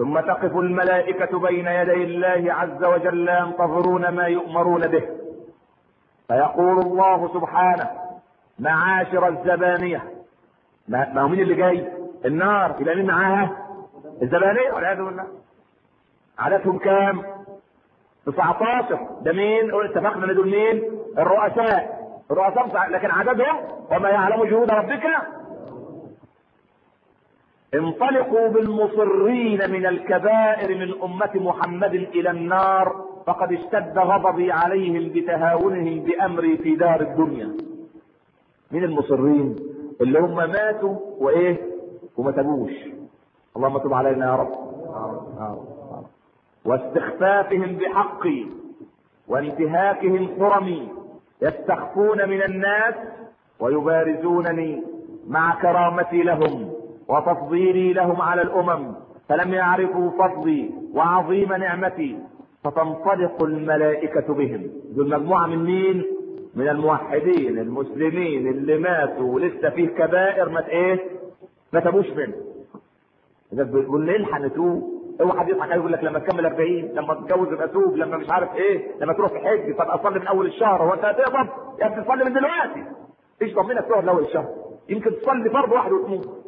Speaker 2: ثم تقف الملائكة بين يدي الله عز وجل ينتظرون ما يؤمرون به فيقول الله سبحانه معاشر الزبانية ما هو مين اللي جاي النار يبقى مين معاها الزبانية والعياذ بالله عددهم كام 19 ده مين اتفقنا ان دول مين الرؤساء الرؤساء لكن عددهم وما يعلم جهود ربك انطلقوا بالمصرين من الكبائر من أمة محمد إلى النار فقد اشتد غضبي عليهم بتهاونهم بأمري في دار الدنيا من المصرين اللي هم ماتوا وإيه وما تبوش اللهم تب علينا يا رب واستخفافهم بحقي وانتهاكهم حرمي يستخفون من الناس ويبارزونني مع كرامتي لهم وتفضيلي لهم على الامم فلم يعرفوا فضلي وعظيم نعمتي فتنطلق الملائكة بهم دول مجموعة من مين؟ من الموحدين المسلمين اللي ماتوا ولسه فيه كبائر ما ايه؟ ما تبوش منه. اذا بيقول ليه نتوب؟ اوعى حد يضحك يقول لك لما تكمل 40 لما تتجوز يبقى توب لما مش عارف ايه لما تروح في حج طب اصلي من اول الشهر هو انت هتقبض يا ابني تصلي من دلوقتي ايش ضمنك تقعد لاول الشهر يمكن تصلي فرض واحد وتموت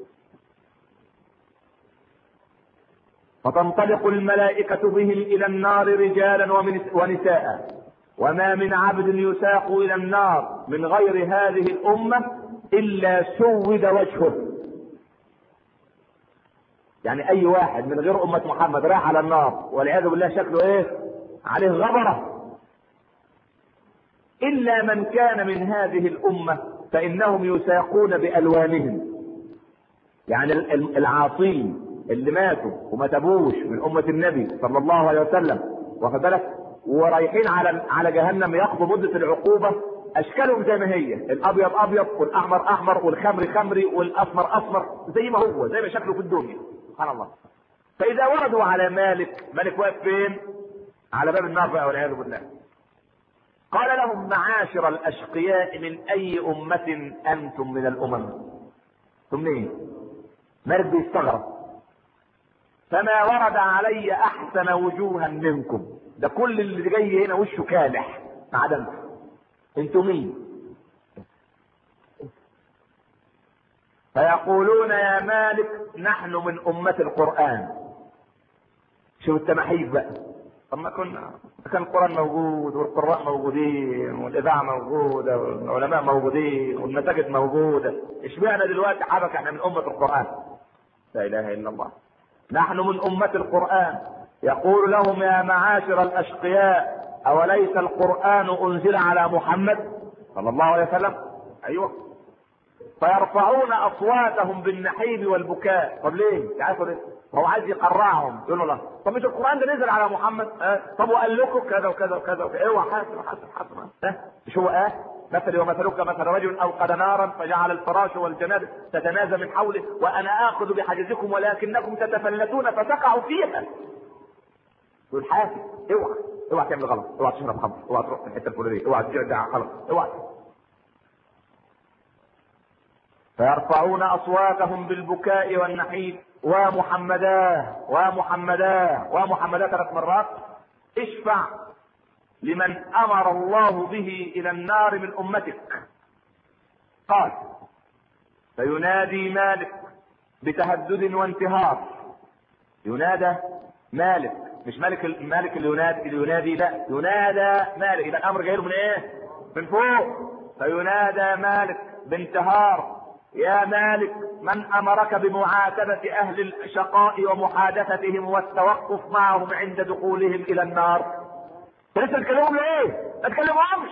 Speaker 2: فتنطلق الملائكة بهم إلى النار رجالا ونساء وما من عبد يساق إلى النار من غير هذه الأمة إلا سود وجهه يعني أي واحد من غير أمة محمد راح على النار والعياذ بالله شكله إيه؟ عليه غبرة إلا من كان من هذه الأمة فإنهم يساقون بألوانهم يعني العاصين اللي ماتوا وما تابوش من أمة النبي صلى الله عليه وسلم واخد بالك ورايحين على على جهنم يقضوا مدة العقوبة أشكالهم زي ما هي الأبيض أبيض والأحمر أحمر والخمري خمري والأسمر أسمر زي ما هو زي ما شكله في الدنيا سبحان الله فإذا وردوا على مالك مالك واقف فين؟ على باب النار بقى والعياذ بالله قال لهم معاشر الأشقياء من أي أمة أنتم من الأمم؟ ثم منين؟ مالك بيستغرب فما ورد علي احسن وجوها منكم ده كل اللي جاي هنا وشه كالح ما عدا انتوا انتوا مين فيقولون يا مالك نحن من أمة القرآن شوف التماحيف بقى طب ما كنا كان القرآن موجود والقراء موجودين والإذاعة موجودة والعلماء موجودين والمساجد موجودة اشمعنى دلوقتي حرك احنا من أمة القرآن لا إله إلا الله نحن من أمة القرآن يقول لهم يا معاشر الأشقياء أوليس القرآن أنزل على محمد صلى الله عليه وسلم أيوه فيرفعون أصواتهم بالنحيب والبكاء طب ليه؟ تعرفوا ليه؟ هو عايز يقرعهم يقول له لا طب مش القرآن ده نزل على محمد؟ أه؟ طب وقال لكم كذا وكذا وكذا وكذا اوعى حاسب حاسب حاسب أه؟ مش هو قال؟ مثلي ومثلك مثل رجل اوقد نارا فجعل الفراش والجناب تتنازى من حوله وانا اخذ بحجزكم ولكنكم تتفلتون فتقعوا فيها يقول حاسب اوعى اوعى تعمل غلط اوعى تشرب خمر اوعى تروح في الحته الفلانيه اوعى تدعي غلط اوعى فيرفعون اصواتهم بالبكاء والنحيب ومحمداه ومحمداه ومحمداه ثلاث مرات اشفع لمن امر الله به الى النار من امتك قال فينادي مالك بتهدد وانتهار ينادى مالك مش مالك مالك اللي ينادي اللي ينادي لا ينادى مالك يبقى الامر جاي له من ايه؟ من فوق فينادى مالك بانتهار يا مالك من امرك بمعاتبه اهل الشقاء ومحادثتهم والتوقف معهم عند دخولهم الى النار لسه تكلمهم ليه؟ ما تكلمهمش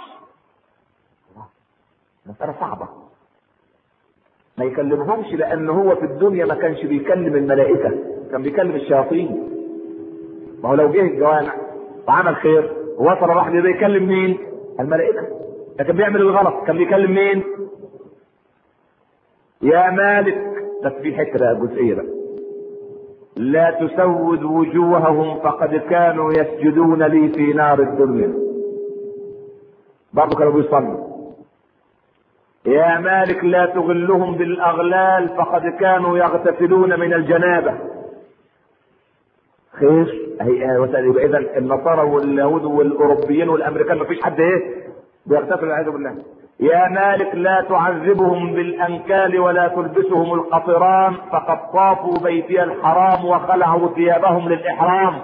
Speaker 2: مسألة صعبة ما يكلمهمش لأن هو في الدنيا ما كانش بيكلم الملائكة كان بيكلم الشياطين ما هو لو جه الجوامع وعمل خير ووصل راح بيكلم مين؟ الملائكة لكن بيعمل الغلط كان بيكلم مين؟ يا مالك بس في حته بقى جزئيه بقى لا تسود وجوههم فقد كانوا يسجدون لي في نار الدنيا برضه كانوا بيصلوا يا مالك لا تغلهم بالاغلال فقد كانوا يغتسلون من الجنابه خير هي وسائل يبقى اذا النصارى واليهود والاوروبيين والامريكان ما فيش حد ايه بيغتفل والعياذ بالله يا مالك لا تعذبهم بالانكال ولا تلبسهم القطران فقد طافوا بيتي الحرام وخلعوا ثيابهم للاحرام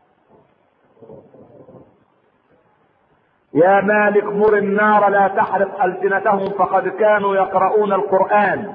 Speaker 2: يا مالك مر النار لا تحرق السنتهم فقد كانوا يقرؤون القران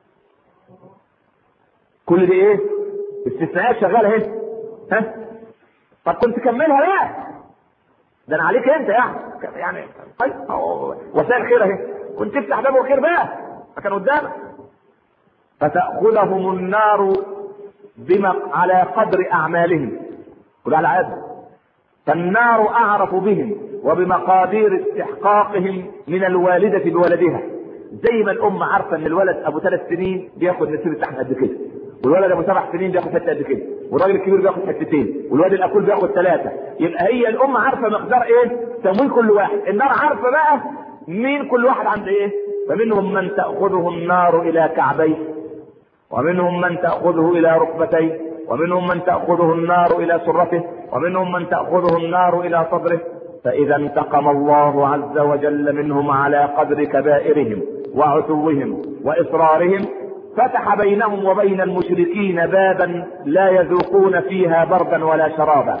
Speaker 2: كل دي ايه استثناءات شغاله اهي ها طب كنت كملها بقى ده انا عليك انت يعني يعني طيب وسائل خير اهي كنت تفتح باب الخير بقى ما كان قدامك فتأخذهم النار بما على قدر أعمالهم كل على عاد فالنار أعرف بهم وبمقادير استحقاقهم من الوالدة بولدها زي ما الأم عارفة إن الولد أبو ثلاث سنين بياخد نسيب تحت قد كده والولد ابو سبع سنين بياخد حته قد كده والراجل الكبير بياخد حتتين والواد الاكل بياخد ثلاثه يبقى هي الام عارفه مقدار ايه تمويل كل واحد النار عارفه بقى مين كل واحد عند ايه فمنهم من تاخذه النار الى كعبيه ومنهم من تاخذه الى ركبتيه ومنهم من تاخذه النار الى سرته ومنهم من تاخذه النار الى صدره فاذا انتقم الله عز وجل منهم على قدر كبائرهم وعتوهم واصرارهم فتح بينهم وبين المشركين بابا لا يذوقون فيها بردا ولا شرابا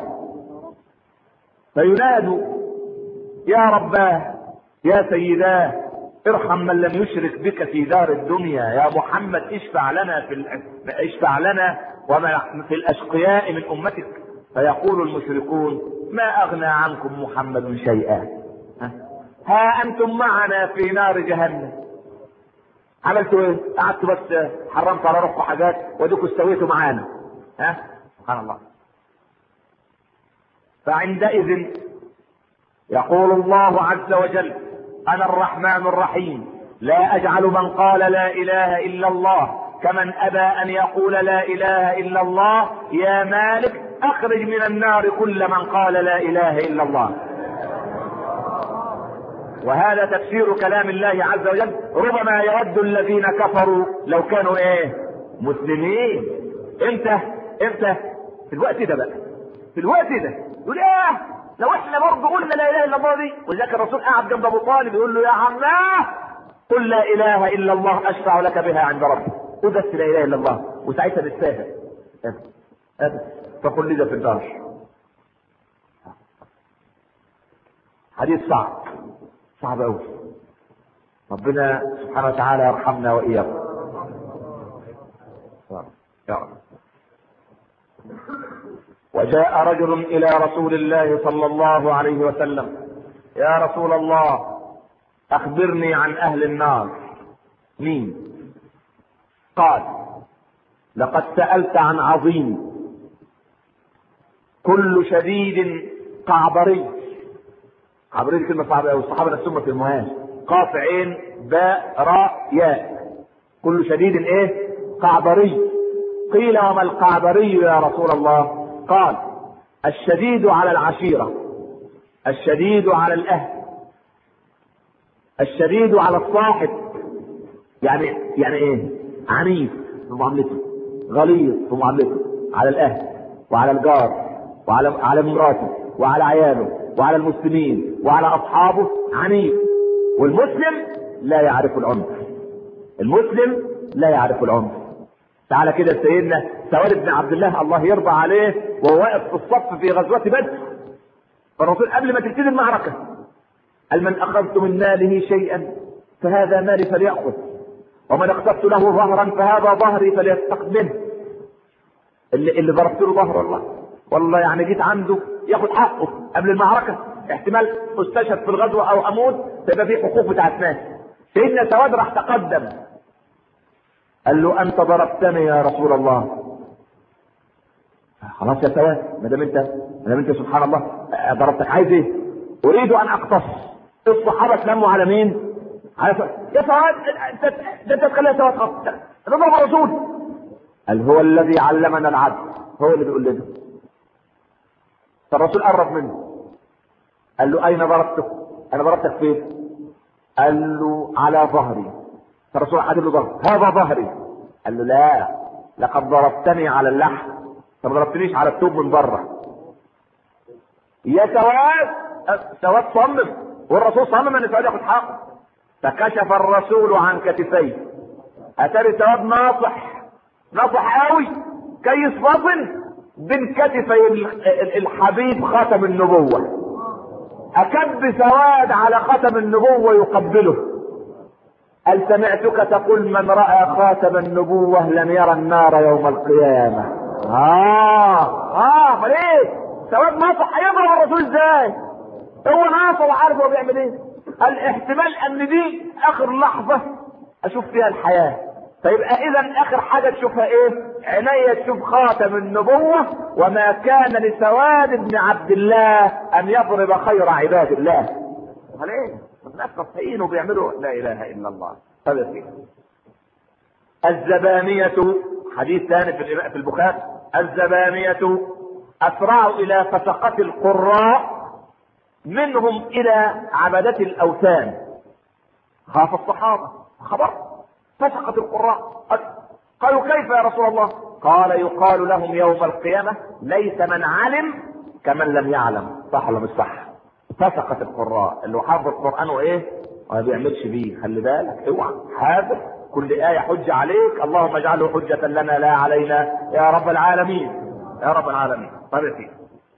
Speaker 2: فينادوا يا رباه يا سيداه ارحم من لم يشرك بك في دار الدنيا يا محمد اشفع لنا في ال... اشفع لنا وما في الاشقياء من امتك فيقول المشركون ما اغنى عنكم محمد شيئا ها انتم معنا في نار جهنم عملتوا ايه؟ قعدتوا بس حرمتوا على روحكم حاجات وديكوا استويتوا معانا ها؟ سبحان الله فعندئذ يقول الله عز وجل انا الرحمن الرحيم لا اجعل من قال لا اله الا الله كمن ابى ان يقول لا اله الا الله يا مالك اخرج من النار كل من قال لا اله الا الله وهذا تفسير كلام الله عز وجل ربما يود الذين كفروا لو كانوا ايه مسلمين امتى امتى في الوقت ده بقى في الوقت ده يقول ايه لو احنا برضه قلنا لا اله الا الله دي ولذلك الرسول قعد جنب ابو طالب يقول له يا عماه قل لا اله الا الله اشفع لك بها عند ربي قل بس لا اله الا الله وساعتها نتفاهم ابدا فقل لي في الدار حديث صعب صعب قوي ربنا سبحانه وتعالى يرحمنا واياكم يا رب وجاء رجل الى رسول الله صلى الله عليه وسلم يا رسول الله اخبرني عن اهل النار مين قال لقد سالت عن عظيم كل شديد قعبري قعبري دي كلمه صعبه قوي الصحابه نفسهم ما فهموهاش قاف عين باء راء ياء كل شديد ايه قعبري قيل وما القعبري يا رسول الله قال الشديد على العشيرة الشديد على الأهل الشديد على الصاحب يعني يعني ايه عنيف في معاملته غليظ في معاملته على الأهل وعلى الجار وعلى على مراته وعلى عياله وعلى المسلمين وعلى أصحابه عنيف والمسلم لا يعرف العنف المسلم لا يعرف العنف تعالى كده سيدنا سواد بن عبد الله الله يرضى عليه وهو واقف في الصف في غزوة بدر فالرسول قبل ما تبتدي المعركة قال من أخذت من ماله شيئا فهذا مالي فليأخذ ومن اختصت له ظهرا فهذا ظهري فليستقبله اللي اللي ضربت له ظهر والله والله يعني جيت عنده ياخد حقه قبل المعركة احتمال استشهد في الغزوة او اموت تبقى في حقوق بتاعت ناس سيدنا سواد راح تقدم قال له انت ضربتني يا رسول الله خلاص يا سواد ما دام انت ما دام انت سبحان الله ضربتك عايز ايه؟ اريد ان اقتص الصحابه تلموا على مين؟ على سواد يا سواد انت ده انت تخليها سواد خط ده ضرب الرسول قال هو الذي علمنا العدل هو اللي بيقول لنا فالرسول قرب منه قال له اين ضربتك؟ انا ضربتك فين؟ قال له على ظهري فالرسول عدل له ظهر هذا ظهري قال له لا لقد ضربتني على اللحم طب ما ضربتنيش على التوب من بره يا سواد سواد صمم والرسول صمم ان سواد ياخد حقه فكشف الرسول عن كتفيه اتاري سواد ناصح ناصح قوي كيس فاصل بين كتفي الحبيب خاتم النبوة أكب سواد على خاتم النبوة يقبله هل سمعتك تقول من رأى خاتم النبوة لم يرى النار يوم القيامة آه آه فليه سواد ناصح هيضرب الرسول ازاي هو ناصح وعارف هو بيعمل ايه الاحتمال ان دي اخر لحظة اشوف فيها الحياة فيبقى اذا اخر حاجة تشوفها ايه عينيا تشوف خاتم النبوة وما كان لسواد بن عبد الله ان يضرب خير عباد الله قال ايه الناس تصحيين وبيعملوا لا اله الا الله طيب فيه. الزبانية حديث ثاني في في البخاري الزبانية اسرعوا الى فسقة القراء منهم الى عبدة الاوثان خاف الصحابة خبر فسقة القراء قالوا كيف يا رسول الله قال يقال لهم يوم القيامة ليس من علم كمن لم يعلم صح ولا مش صح فسقت القراء اللي حافظ القرآن وايه وما بيعملش بيه خلي بالك اوعى حافظ كل آية حجة عليك اللهم اجعله حجة لنا لا علينا يا رب العالمين يا رب العالمين طيب فيه.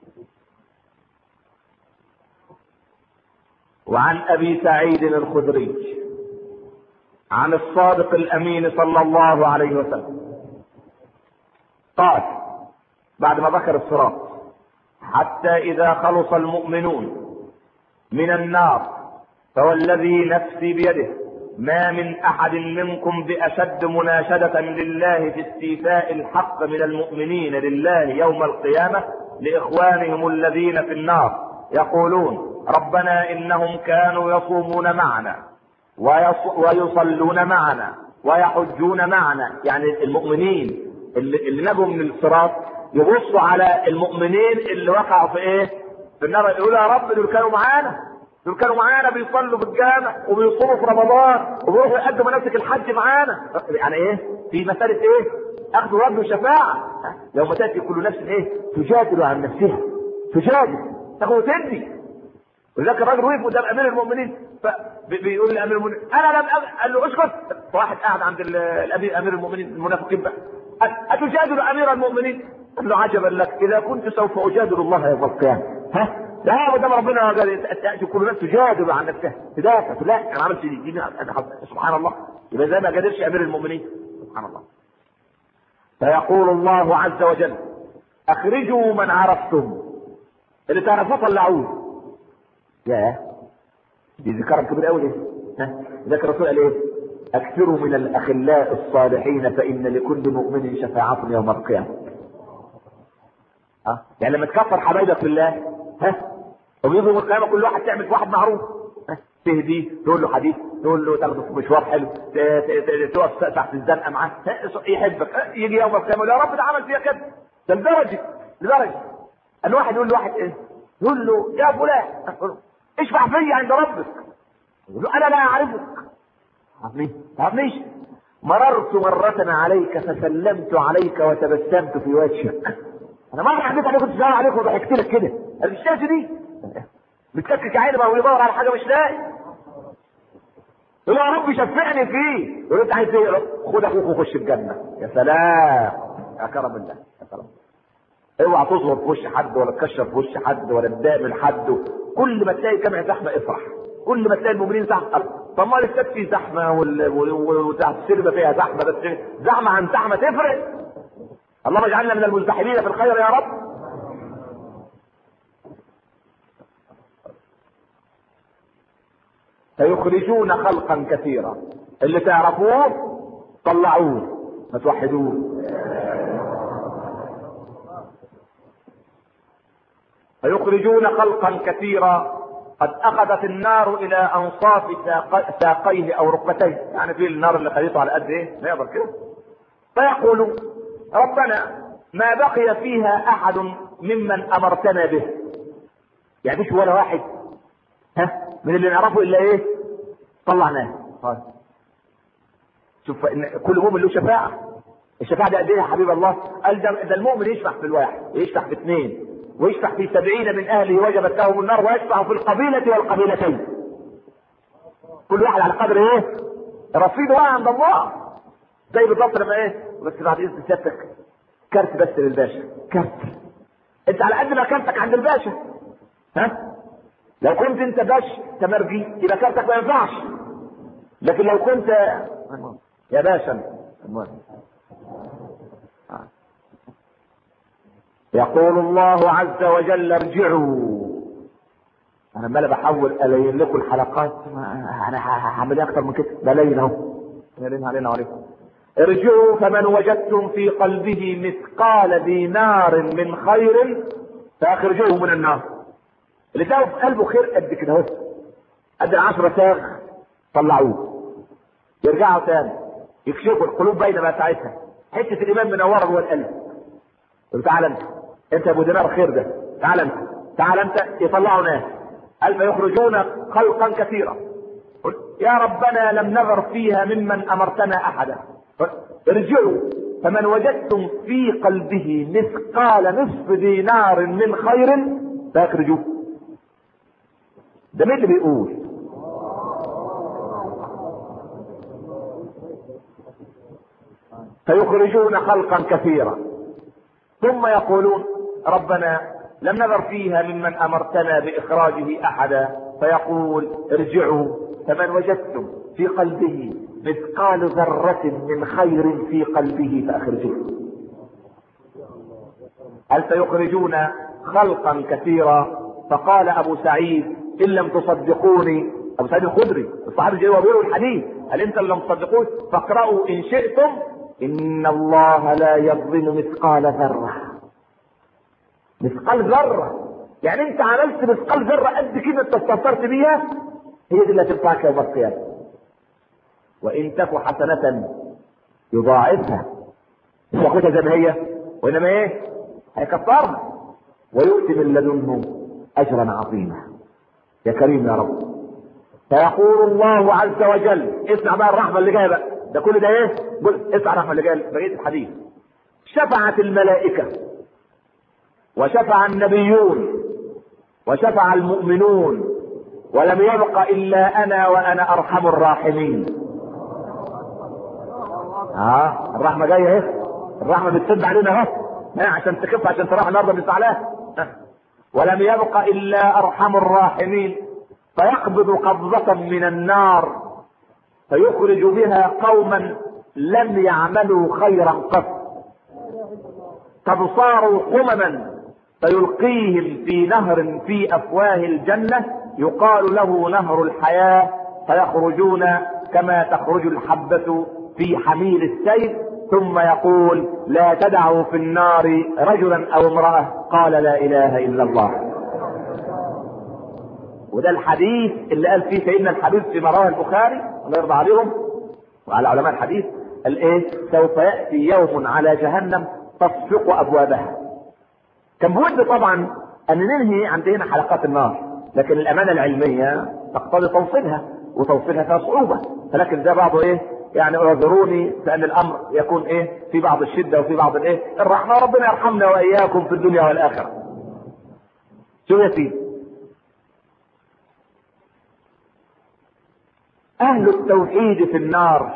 Speaker 2: وعن ابي سعيد الخدري عن الصادق الامين صلى الله عليه وسلم قال بعد ما ذكر الصراط حتى اذا خلص المؤمنون من النار فوالذي نفسي بيده ما من احد منكم باشد مناشده لله في استيفاء الحق من المؤمنين لله يوم القيامه لاخوانهم الذين في النار يقولون ربنا انهم كانوا يصومون معنا ويصلون معنا ويحجون معنا يعني المؤمنين اللي, اللي نجوا من الصراط يبصوا على المؤمنين اللي وقعوا في ايه؟ في النار يقولوا يا رب دول كانوا معانا دول كانوا معانا بيصلوا في الجامع وبيصوموا في رمضان وبيروحوا يقدموا مناسك الحج معانا يعني ايه؟ في مسألة ايه؟ اخذ ورد وشفاعة يوم تأتي كل نفس ايه؟ تجادل عن نفسها تجادل تاخد وتدي ولذلك الراجل وقف قدام امير المؤمنين فبيقول لامير المؤمنين انا لم أغ... قال له اسكت واحد قاعد عند الامير امير المؤمنين المنافقين بقى اتجادل امير المؤمنين قال له عجبا لك اذا كنت سوف اجادل الله يوم القيامه ها لا قدام ربنا قال تاتي كل الناس تجادل عن نفسها تدافع لا انا عملت دي, دي سبحان الله يبقى زي ما قدرش امير المؤمنين سبحان الله فيقول الله عز وجل اخرجوا من عرفتم اللي تعرفوه طلعوه يا دي ذكر كبير قوي ليه ها ذكر الرسول قال ايه اكثروا من الاخلاء الصالحين فان لكل مؤمن شفاعة يوم القيامة ها يعني لما تكفر حبايبك في الله ها وبيجي يوم القيامة كل واحد تعمل في واحد معروف ها تهديه تقول له حديث تقول له تاخده في مشوار حلو تقف تحت الزنقه معاه يحبك يجي يوم القيامه يا رب ده عمل فيها كده ده لدرجه لدرجه ان واحد يقول لواحد ايه يقول له يا فلان اشفع في عند ربك يقول له انا لا اعرفك تعرفني تعرفنيش مررت مرة عليك فسلمت عليك وتبسمت في وجهك انا ما حديت عليك كنت سلام عليك وضحكت لك كده انا مش شايف دي بتككك عيني بقى ويدور على حاجه مش لاقي يقول يا رب شفعني فيه يقول انت عايز ايه يا رب خد اخوك وخش الجنه يا سلام يا كرم الله يا كرم اوعى تظهر في وش حد ولا تكشف في وش حد ولا تضايق من حد كل ما تلاقي جمع زحمه افرح كل ما تلاقي المؤمنين زحمه طب ما الاستاد فيه زحمه والسينما فيها زحمه بس زحمه عن زحمه تفرق اللهم اجعلنا من المزدحمين في الخير يا رب فيخرجون خلقا كثيرا اللي تعرفوه طلعوه ما توحدوه فيخرجون خلقا كثيرا قد اخذت النار الى انصاف ساقيه او ركبتيه يعني في النار اللي خليته على قد ايه ما يقدر كده فيقول ربنا ما بقي فيها احد ممن امرتنا به يعني مش ولا واحد ها من اللي نعرفه الا ايه طلعناه طيب شوف ان كل مؤمن له شفاعه الشفاعة دي قد ايه يا حبيب الله؟ قال ده, ده المؤمن يشفع في الواحد ويشفع في اثنين ويشفع في سبعين من اهله وجبت لهم النار ويشفع في القبيلة والقبيلتين كل واحد على قدر ايه؟ رصيده بقى عند الله زي بالظبط لما ايه؟ بس بعد اذن سيادتك كارت بس للباشا كارت انت على قد ما كارتك عند الباشا ها؟ لو كنت انت باش تمرجي يبقى كارتك ما ينفعش لكن لو كنت يا باشا يقول الله عز وجل ارجعوا انا عمال بحاول الين لكم الحلقات انا هعمل اكتر من كده بلين اهو يرين علينا عليكم ارجعوا فمن وجدتم في قلبه مثقال دينار من خير فاخرجوه من النار اللي تلاقوا في قلبه خير قد كده اهو قد العشرة ساغ طلعوه يرجعوا تاني يكشفوا القلوب باينه بقى ساعتها حته الايمان منوره جوه القلب طب تعال انت انت ابو دينار خير ده تعال انت تعال انت يطلعوا ناس قال فيخرجون خلقا كثيرا قل يا ربنا لم نذر فيها ممن امرتنا احدا ارجعوا فمن وجدتم في قلبه مثقال نصف دينار من خير فاخرجوه ده مين اللي بيقول فيخرجون خلقا كثيرا ثم يقولون ربنا لم نذر فيها ممن امرتنا باخراجه احدا فيقول ارجعوا فمن وجدتم في قلبه مثقال ذرة من خير في قلبه فاخرجوه هل سيخرجون خلقا كثيرا فقال ابو سعيد ان لم تصدقوني ابو سعيد الخدري الصحابي جاي وبيقول الحديث قال انت لم تصدقوني فاقرأوا ان شئتم ان الله لا يظلم مثقال ذرة مثقال ذرة يعني انت عملت مثقال ذرة قد كده انت استهترت بيها هي دي اللي هتنفعك يوم القيامة وان تك حسنة يضاعفها مش ياخدها زي ما هي وانما ايه هيكفرها ويؤتي من لدنه اجرا عظيما يا كريم يا رب فيقول الله عز وجل اسمع بقى الرحمه اللي جايه بقى ده كل ده ايه؟ قول اسمع الرحمه اللي جايه بقيه الحديث شفعت الملائكه وشفع النبيون وشفع المؤمنون ولم يبق الا انا وانا ارحم الراحمين اه الرحمه جايه اهي الرحمه بتسد علينا اهو عشان تخف عشان تروح النهارده بنفعلها ولم يبق الا ارحم الراحمين فيقبض قبضة من النار فيخرج بها قوما لم يعملوا خيرا قط قد صاروا حمما فيلقيهم في نهر في افواه الجنة يقال له نهر الحياة فيخرجون كما تخرج الحبة في حميل السيف ثم يقول لا تدعوا في النار رجلا او امرأة قال لا اله الا الله وده الحديث اللي قال فيه سيدنا الحبيب في رواه البخاري الله يرضى عليهم وعلى علماء الحديث قال ايه سوف ياتي يوم على جهنم تصفق ابوابها كان بود طبعا ان ننهي عندنا حلقات النار لكن الامانه العلميه تقتضي توصيلها وتوصيلها فيها صعوبه فلكن ده بعضه ايه يعني اعذروني فان الامر يكون ايه في بعض الشده وفي بعض الايه الرحمه ربنا يرحمنا واياكم في الدنيا والاخره شوف يا سيدي اهل التوحيد في النار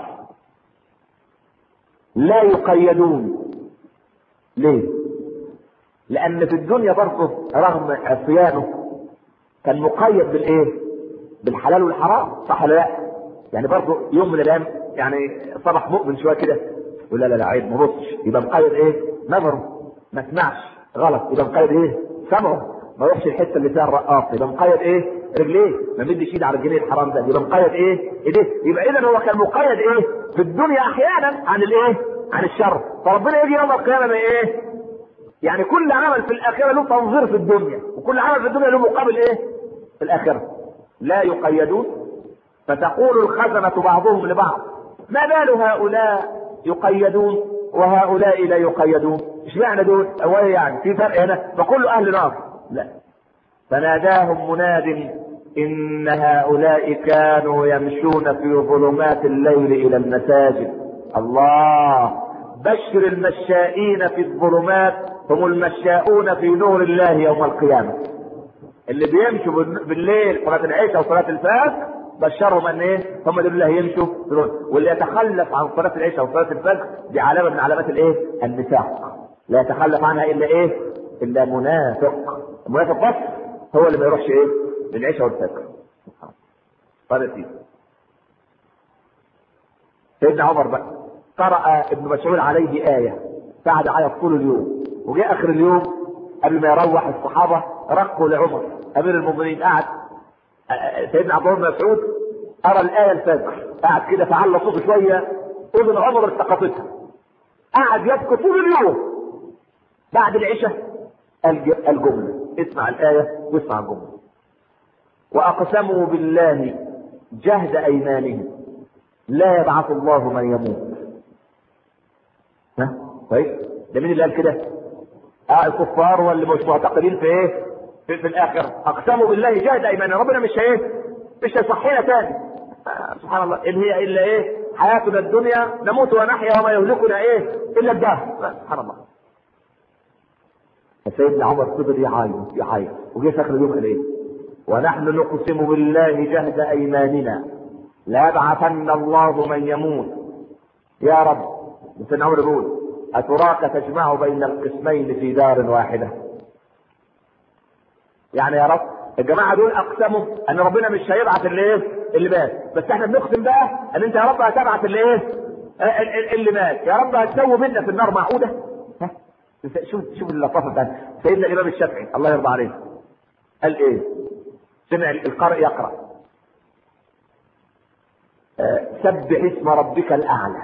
Speaker 2: لا يقيدون ليه لان في الدنيا برضه رغم عصيانه كان مقيد بالايه بالحلال والحرام صح ولا لا يعني برضه يوم من الايام يعني صبح مؤمن شويه كده ولا لا لا عيب ما بصش يبقى مقيد ايه نظره ما سمعش غلط يبقى مقيد ايه سمعه ما يروحش الحته اللي فيها الرقاص يبقى مقيد ايه رجليه ما مدش ايد على الجنيه الحرام ده يبقى مقيد ايه ايديه يبقى اذا هو كان مقيد ايه في الدنيا احيانا عن الايه عن الشر فربنا يجي يوم القيامه بايه يعني كل عمل في الاخره له تنظير في الدنيا وكل عمل في الدنيا له مقابل ايه في الاخره لا يقيدون فتقول الخزنه بعضهم لبعض ما بال هؤلاء يقيدون وهؤلاء لا يقيدون ايش معنى دول هو يعني في فرق هنا فكل اهل نار لا فناداهم مناد ان هؤلاء كانوا يمشون في ظلمات الليل الى المساجد الله بشر المشائين في الظلمات هم المشاؤون في نور الله يوم القيامة اللي بيمشوا بالليل صلاة العشاء وصلاة الفجر بشرهم ان ايه هم دول اللي هيمشوا في الوقت. واللي يتخلف عن صلاة العشاء وصلاة الفجر دي علامة من علامات الايه النفاق لا يتخلف عنها الا ايه الا منافق المنافق بس هو اللي ما يروحش ايه للعشاء والفجر قال يا سيدي سيدنا عمر بقى قرأ ابن مسعود عليه آية قعد يعيط طول اليوم وجاء آخر اليوم قبل ما يروح الصحابة رقوا لعمر أمير المؤمنين قعد سيدنا عبد الله بن مسعود قرأ الآية الفجر قعد كده فعلى صوته شوية أذن عمر التقطتها قعد يبكي طول اليوم بعد العشاء الجملة اسمع الآية واسمع الجملة وأقسموا بالله جهد أيمانهم لا يبعث الله من يموت ها طيب ده مين اللي قال كده اه الكفار واللي مش معتقدين في ايه في, في الاخره اقسموا بالله جهد ايمانهم ربنا مش ايه مش هيصحينا تاني آه سبحان الله ان هي الا ايه حياتنا الدنيا نموت ونحيا وما يهلكنا ايه الا الدهر سبحان الله سيدنا عمر فضل يعايط يعايط وجه في اخر اليوم قال ايه ونحن نقسم بالله جهد ايماننا ليبعثن الله من يموت يا رب سيدنا عمر يقول اتراك تجمع بين القسمين في دار واحده يعني يا رب الجماعه دول اقسموا ان ربنا مش هيبعث اللي ايه اللي مات بس احنا بنقسم بقى ان انت يا رب هتبعث اللي ايه اللي مات يا رب هتسوي بينا في النار معقوده ها شوف شوف اللطافه بتاعت سيدنا الامام الشافعي الله يرضى عليه قال ايه سمع القارئ يقرا أه سبح اسم ربك الاعلى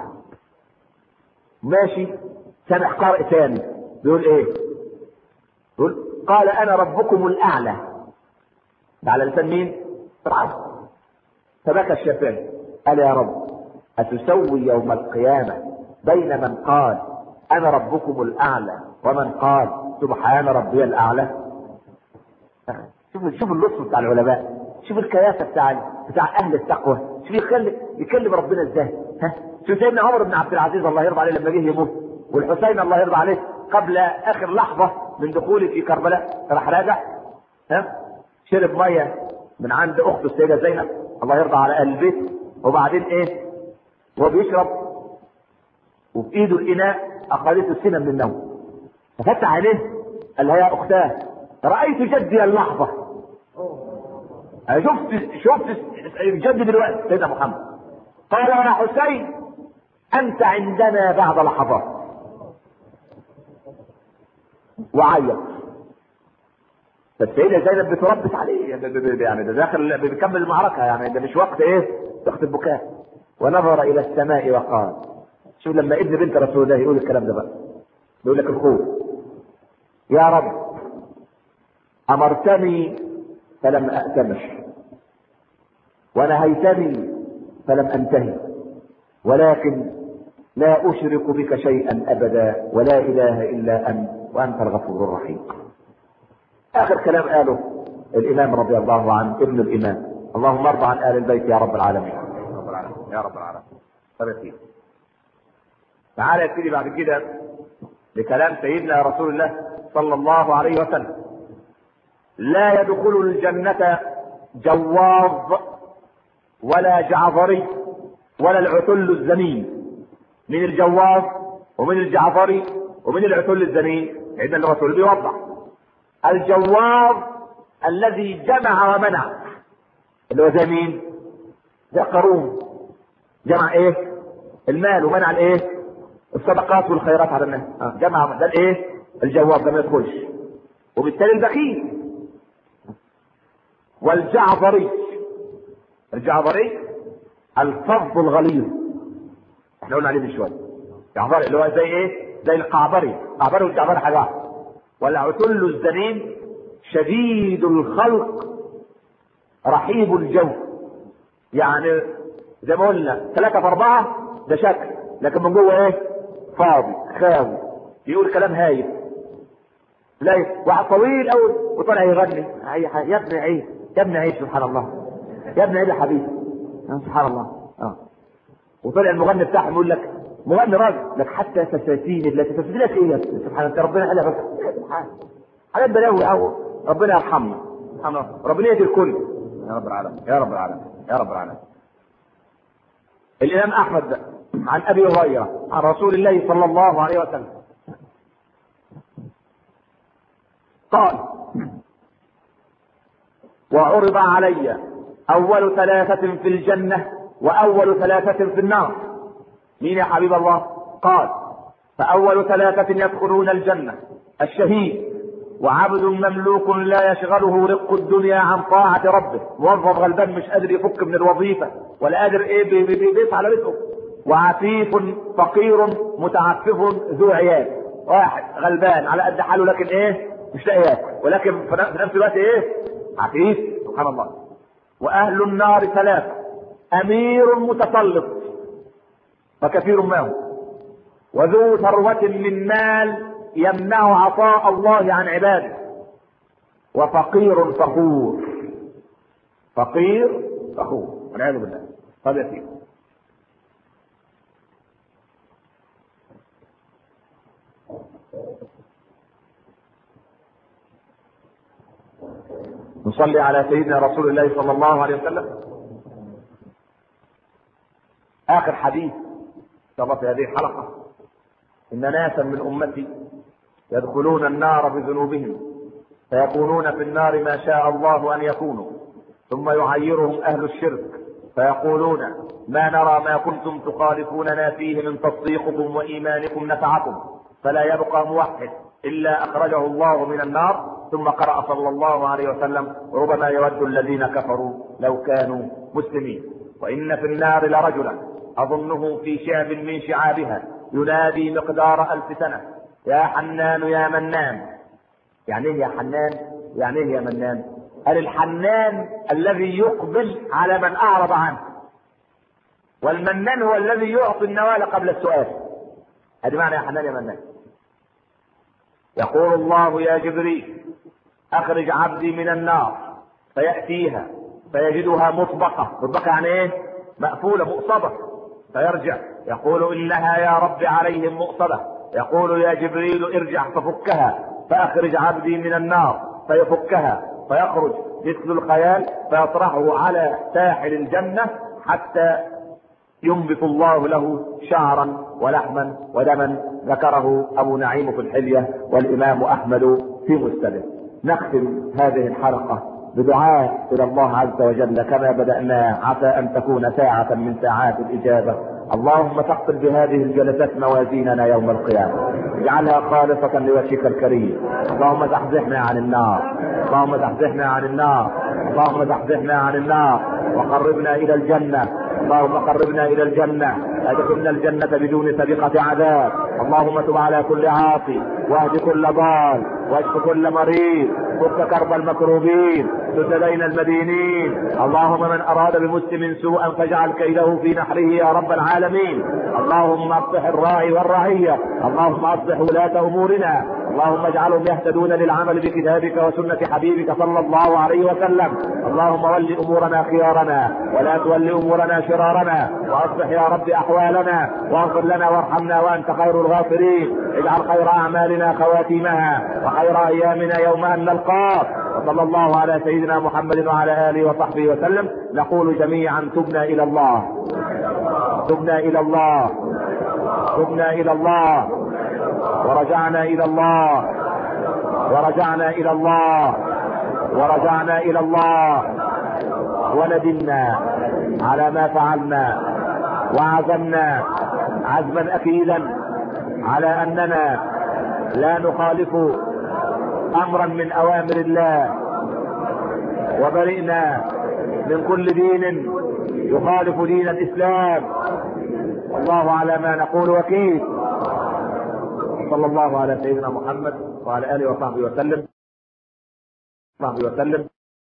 Speaker 2: ماشي سمع قارئ ثاني بيقول ايه بيقول قال انا ربكم الاعلى ده على لسان مين طبعا فبكى الشافعي قال يا رب اتسوي يوم القيامه بين من قال انا ربكم الاعلى ومن قال سبحان ربي الاعلى شوف شوف اللطف بتاع العلماء شوف الكياسه بتاع بتاع اهل التقوى شوف يخلي يكلم ربنا ازاي ها شوف سيدنا عمر بن عبد العزيز الله يرضى عليه لما جه يموت والحسين الله يرضى عليه قبل اخر لحظه من دخوله في كربلاء راح راجع ها شرب ميه من عند اخته السيده زينب الله يرضى على اهل البيت وبعدين ايه وهو بيشرب وفي ايده الاناء اخذته السنه من النوم ففتح عينيه قال لها يا اختاه رايت جدي اللحظه انا شفت شفت جدي دلوقتي سيدنا محمد قال يا حسين انت عندنا بعد لحظات وعيط فالسيدة زينب بتربت عليه يعني ده داخل بيكمل المعركة يعني ده مش وقت ايه وقت البكاء ونظر الى السماء وقال شوف لما ابن بنت رسول الله يقول الكلام ده بقى يقول لك الخوف يا رب امرتني فلم اتمر ونهيتني فلم انتهي ولكن لا اشرك بك شيئا ابدا ولا اله الا انت وانت الغفور الرحيم اخر كلام قاله الامام رضي الله عنه ابن الامام اللهم ارضى عن ال البيت يا رب العالمين يا رب العالمين يا رب العالمين طب يا سيدي تعالى يا سيدي بعد كده لكلام سيدنا رسول الله صلى الله عليه وسلم لا يدخل الجنة جواظ ولا جعفري ولا العتل الزمين من الجواظ ومن الجعفري ومن العتل الزمين عندنا الرسول بيوضح الجواظ الذي جمع ومنع اللي هو زي مين؟ زي قارون جمع ايه؟ المال ومنع الايه؟ الصدقات والخيرات على الناس آه. جمع ده الايه؟ الجواب ده ما يدخلش وبالتالي البخيل والجعفري الجعفري الفظ الغليظ احنا قلنا عليه من شويه جعفري اللي هو زي ايه؟ زي القعبري القعبري والجعفري حاجه واحده والعتل الزنين شديد الخلق رحيب الجو يعني زي ما قلنا ثلاثة في أربعة ده شكل لكن من جوه إيه؟ فاضي خاوي يقول كلام هايف لا واحد طويل قوي وطالع يغني اي حاجه يا ابني عيب يا ابني عيب سبحان الله يا ابني عيب يا حبيبي سبحان الله اه وطلع المغني بتاعهم يقول لك مغني راجل لك حتى فساتين التي تفسدلك ايه يا سبحان الله ربنا قالها بس سبحان حاجات بلاوي او ربنا يرحمنا سبحان الله ربنا يهدي الكل يا رب العالمين يا رب العالمين يا رب العالمين الامام احمد بقى عن ابي هريره عن رسول الله صلى الله عليه وسلم قال وعرض علي اول ثلاثه في الجنه واول ثلاثه في النار مين يا حبيب الله قال فاول ثلاثه يدخلون الجنه الشهيد وعبد مملوك لا يشغله رق الدنيا عن طاعة ربه موظف غلبان مش قادر يفك من الوظيفة ولا قادر ايه بي- بي- بي- بيسعى على رزقه وعفيف فقير متعفف ذو عيال واحد غلبان على قد حاله لكن ايه مش لاقي ياكل ولكن في نفس الوقت ايه عفيف سبحان الله واهل النار ثلاثة امير متسلط فكثير ما هو وذو ثروة من مال يمنع عطاء الله عن عباده وفقير فخور فقير فخور والعياذ بالله طب يا سيدي نصلي على سيدنا رسول الله صلى الله عليه وسلم اخر حديث سبق في هذه الحلقه ان ناسا من امتي يدخلون النار بذنوبهم فيكونون في النار ما شاء الله ان يكونوا ثم يعيرهم اهل الشرك فيقولون ما نرى ما كنتم تخالفوننا فيه من تصديقكم وايمانكم نفعكم فلا يبقى موحد الا اخرجه الله من النار ثم قرأ صلى الله عليه وسلم ربما يود الذين كفروا لو كانوا مسلمين وان في النار لرجلا اظنه في شعب من شعابها ينادي مقدار الف سنه يا حنان يا منان يعني ايه يا حنان يعني ايه يا منان قال الحنان الذي يقبل على من اعرض عنه والمنان هو الذي يعطي النوال قبل السؤال هذه معنى يا حنان يا منان يقول الله يا جبريل اخرج عبدي من النار فياتيها فيجدها مطبقه مطبقه يعني ايه مقفوله مؤصده فيرجع يقول انها يا رب عليهم مؤصده يقول يا جبريل ارجع ففكها فاخرج عبدي من النار فيفكها فيخرج مثل الخيال فيطرحه على ساحل الجنه حتى ينبت الله له شعرا ولحما ودما ذكره ابو نعيم في الحليه والامام احمد في مسنده نختم هذه الحلقه بدعاء الى الله عز وجل كما بدانا عسى ان تكون ساعه من ساعات الاجابه اللهم تقبل بهذه الجلسات موازيننا يوم القيامه اجعلها خالصه لوجهك الكريم اللهم زحزحنا عن النار اللهم زحزحنا عن النار اللهم زحزحنا عن النار وقربنا الى الجنه اللهم قربنا الى الجنه ادخلنا الجنه بدون سابقه عذاب اللهم تب على كل عاصي واهد كل ضال واشف كل مريض فك كرب المكروبين سد دين المدينين اللهم من اراد بمسلم سوءا فاجعل كيده في نحره يا رب العالمين اللهم اصلح الراعي والرعيه اللهم اصلح ولاه امورنا اللهم اجعلهم يهتدون للعمل بكتابك وسنة حبيبك صلى الله عليه وسلم اللهم ول امورنا خيارنا ولا تول امورنا شرارنا واصلح يا رب احوالنا واغفر لنا وارحمنا وانت خير الغافرين اجعل خير اعمالنا خواتيمها وخير ايامنا يوم ان نلقاك وصلى الله على سيدنا محمد وعلى اله وصحبه وسلم نقول جميعا تبنا الى الله تبنا الى الله تبنا الى الله ورجعنا الى الله ورجعنا الى الله ورجعنا الى الله وندمنا على ما فعلنا وعزمنا عزما اكيدا على اننا لا نخالف امرا من اوامر الله وبرئنا من كل دين يخالف دين الاسلام والله على ما نقول وكيل صلى الله على سيدنا محمد وعلى اله وصحبه وسلم صحبه وسلم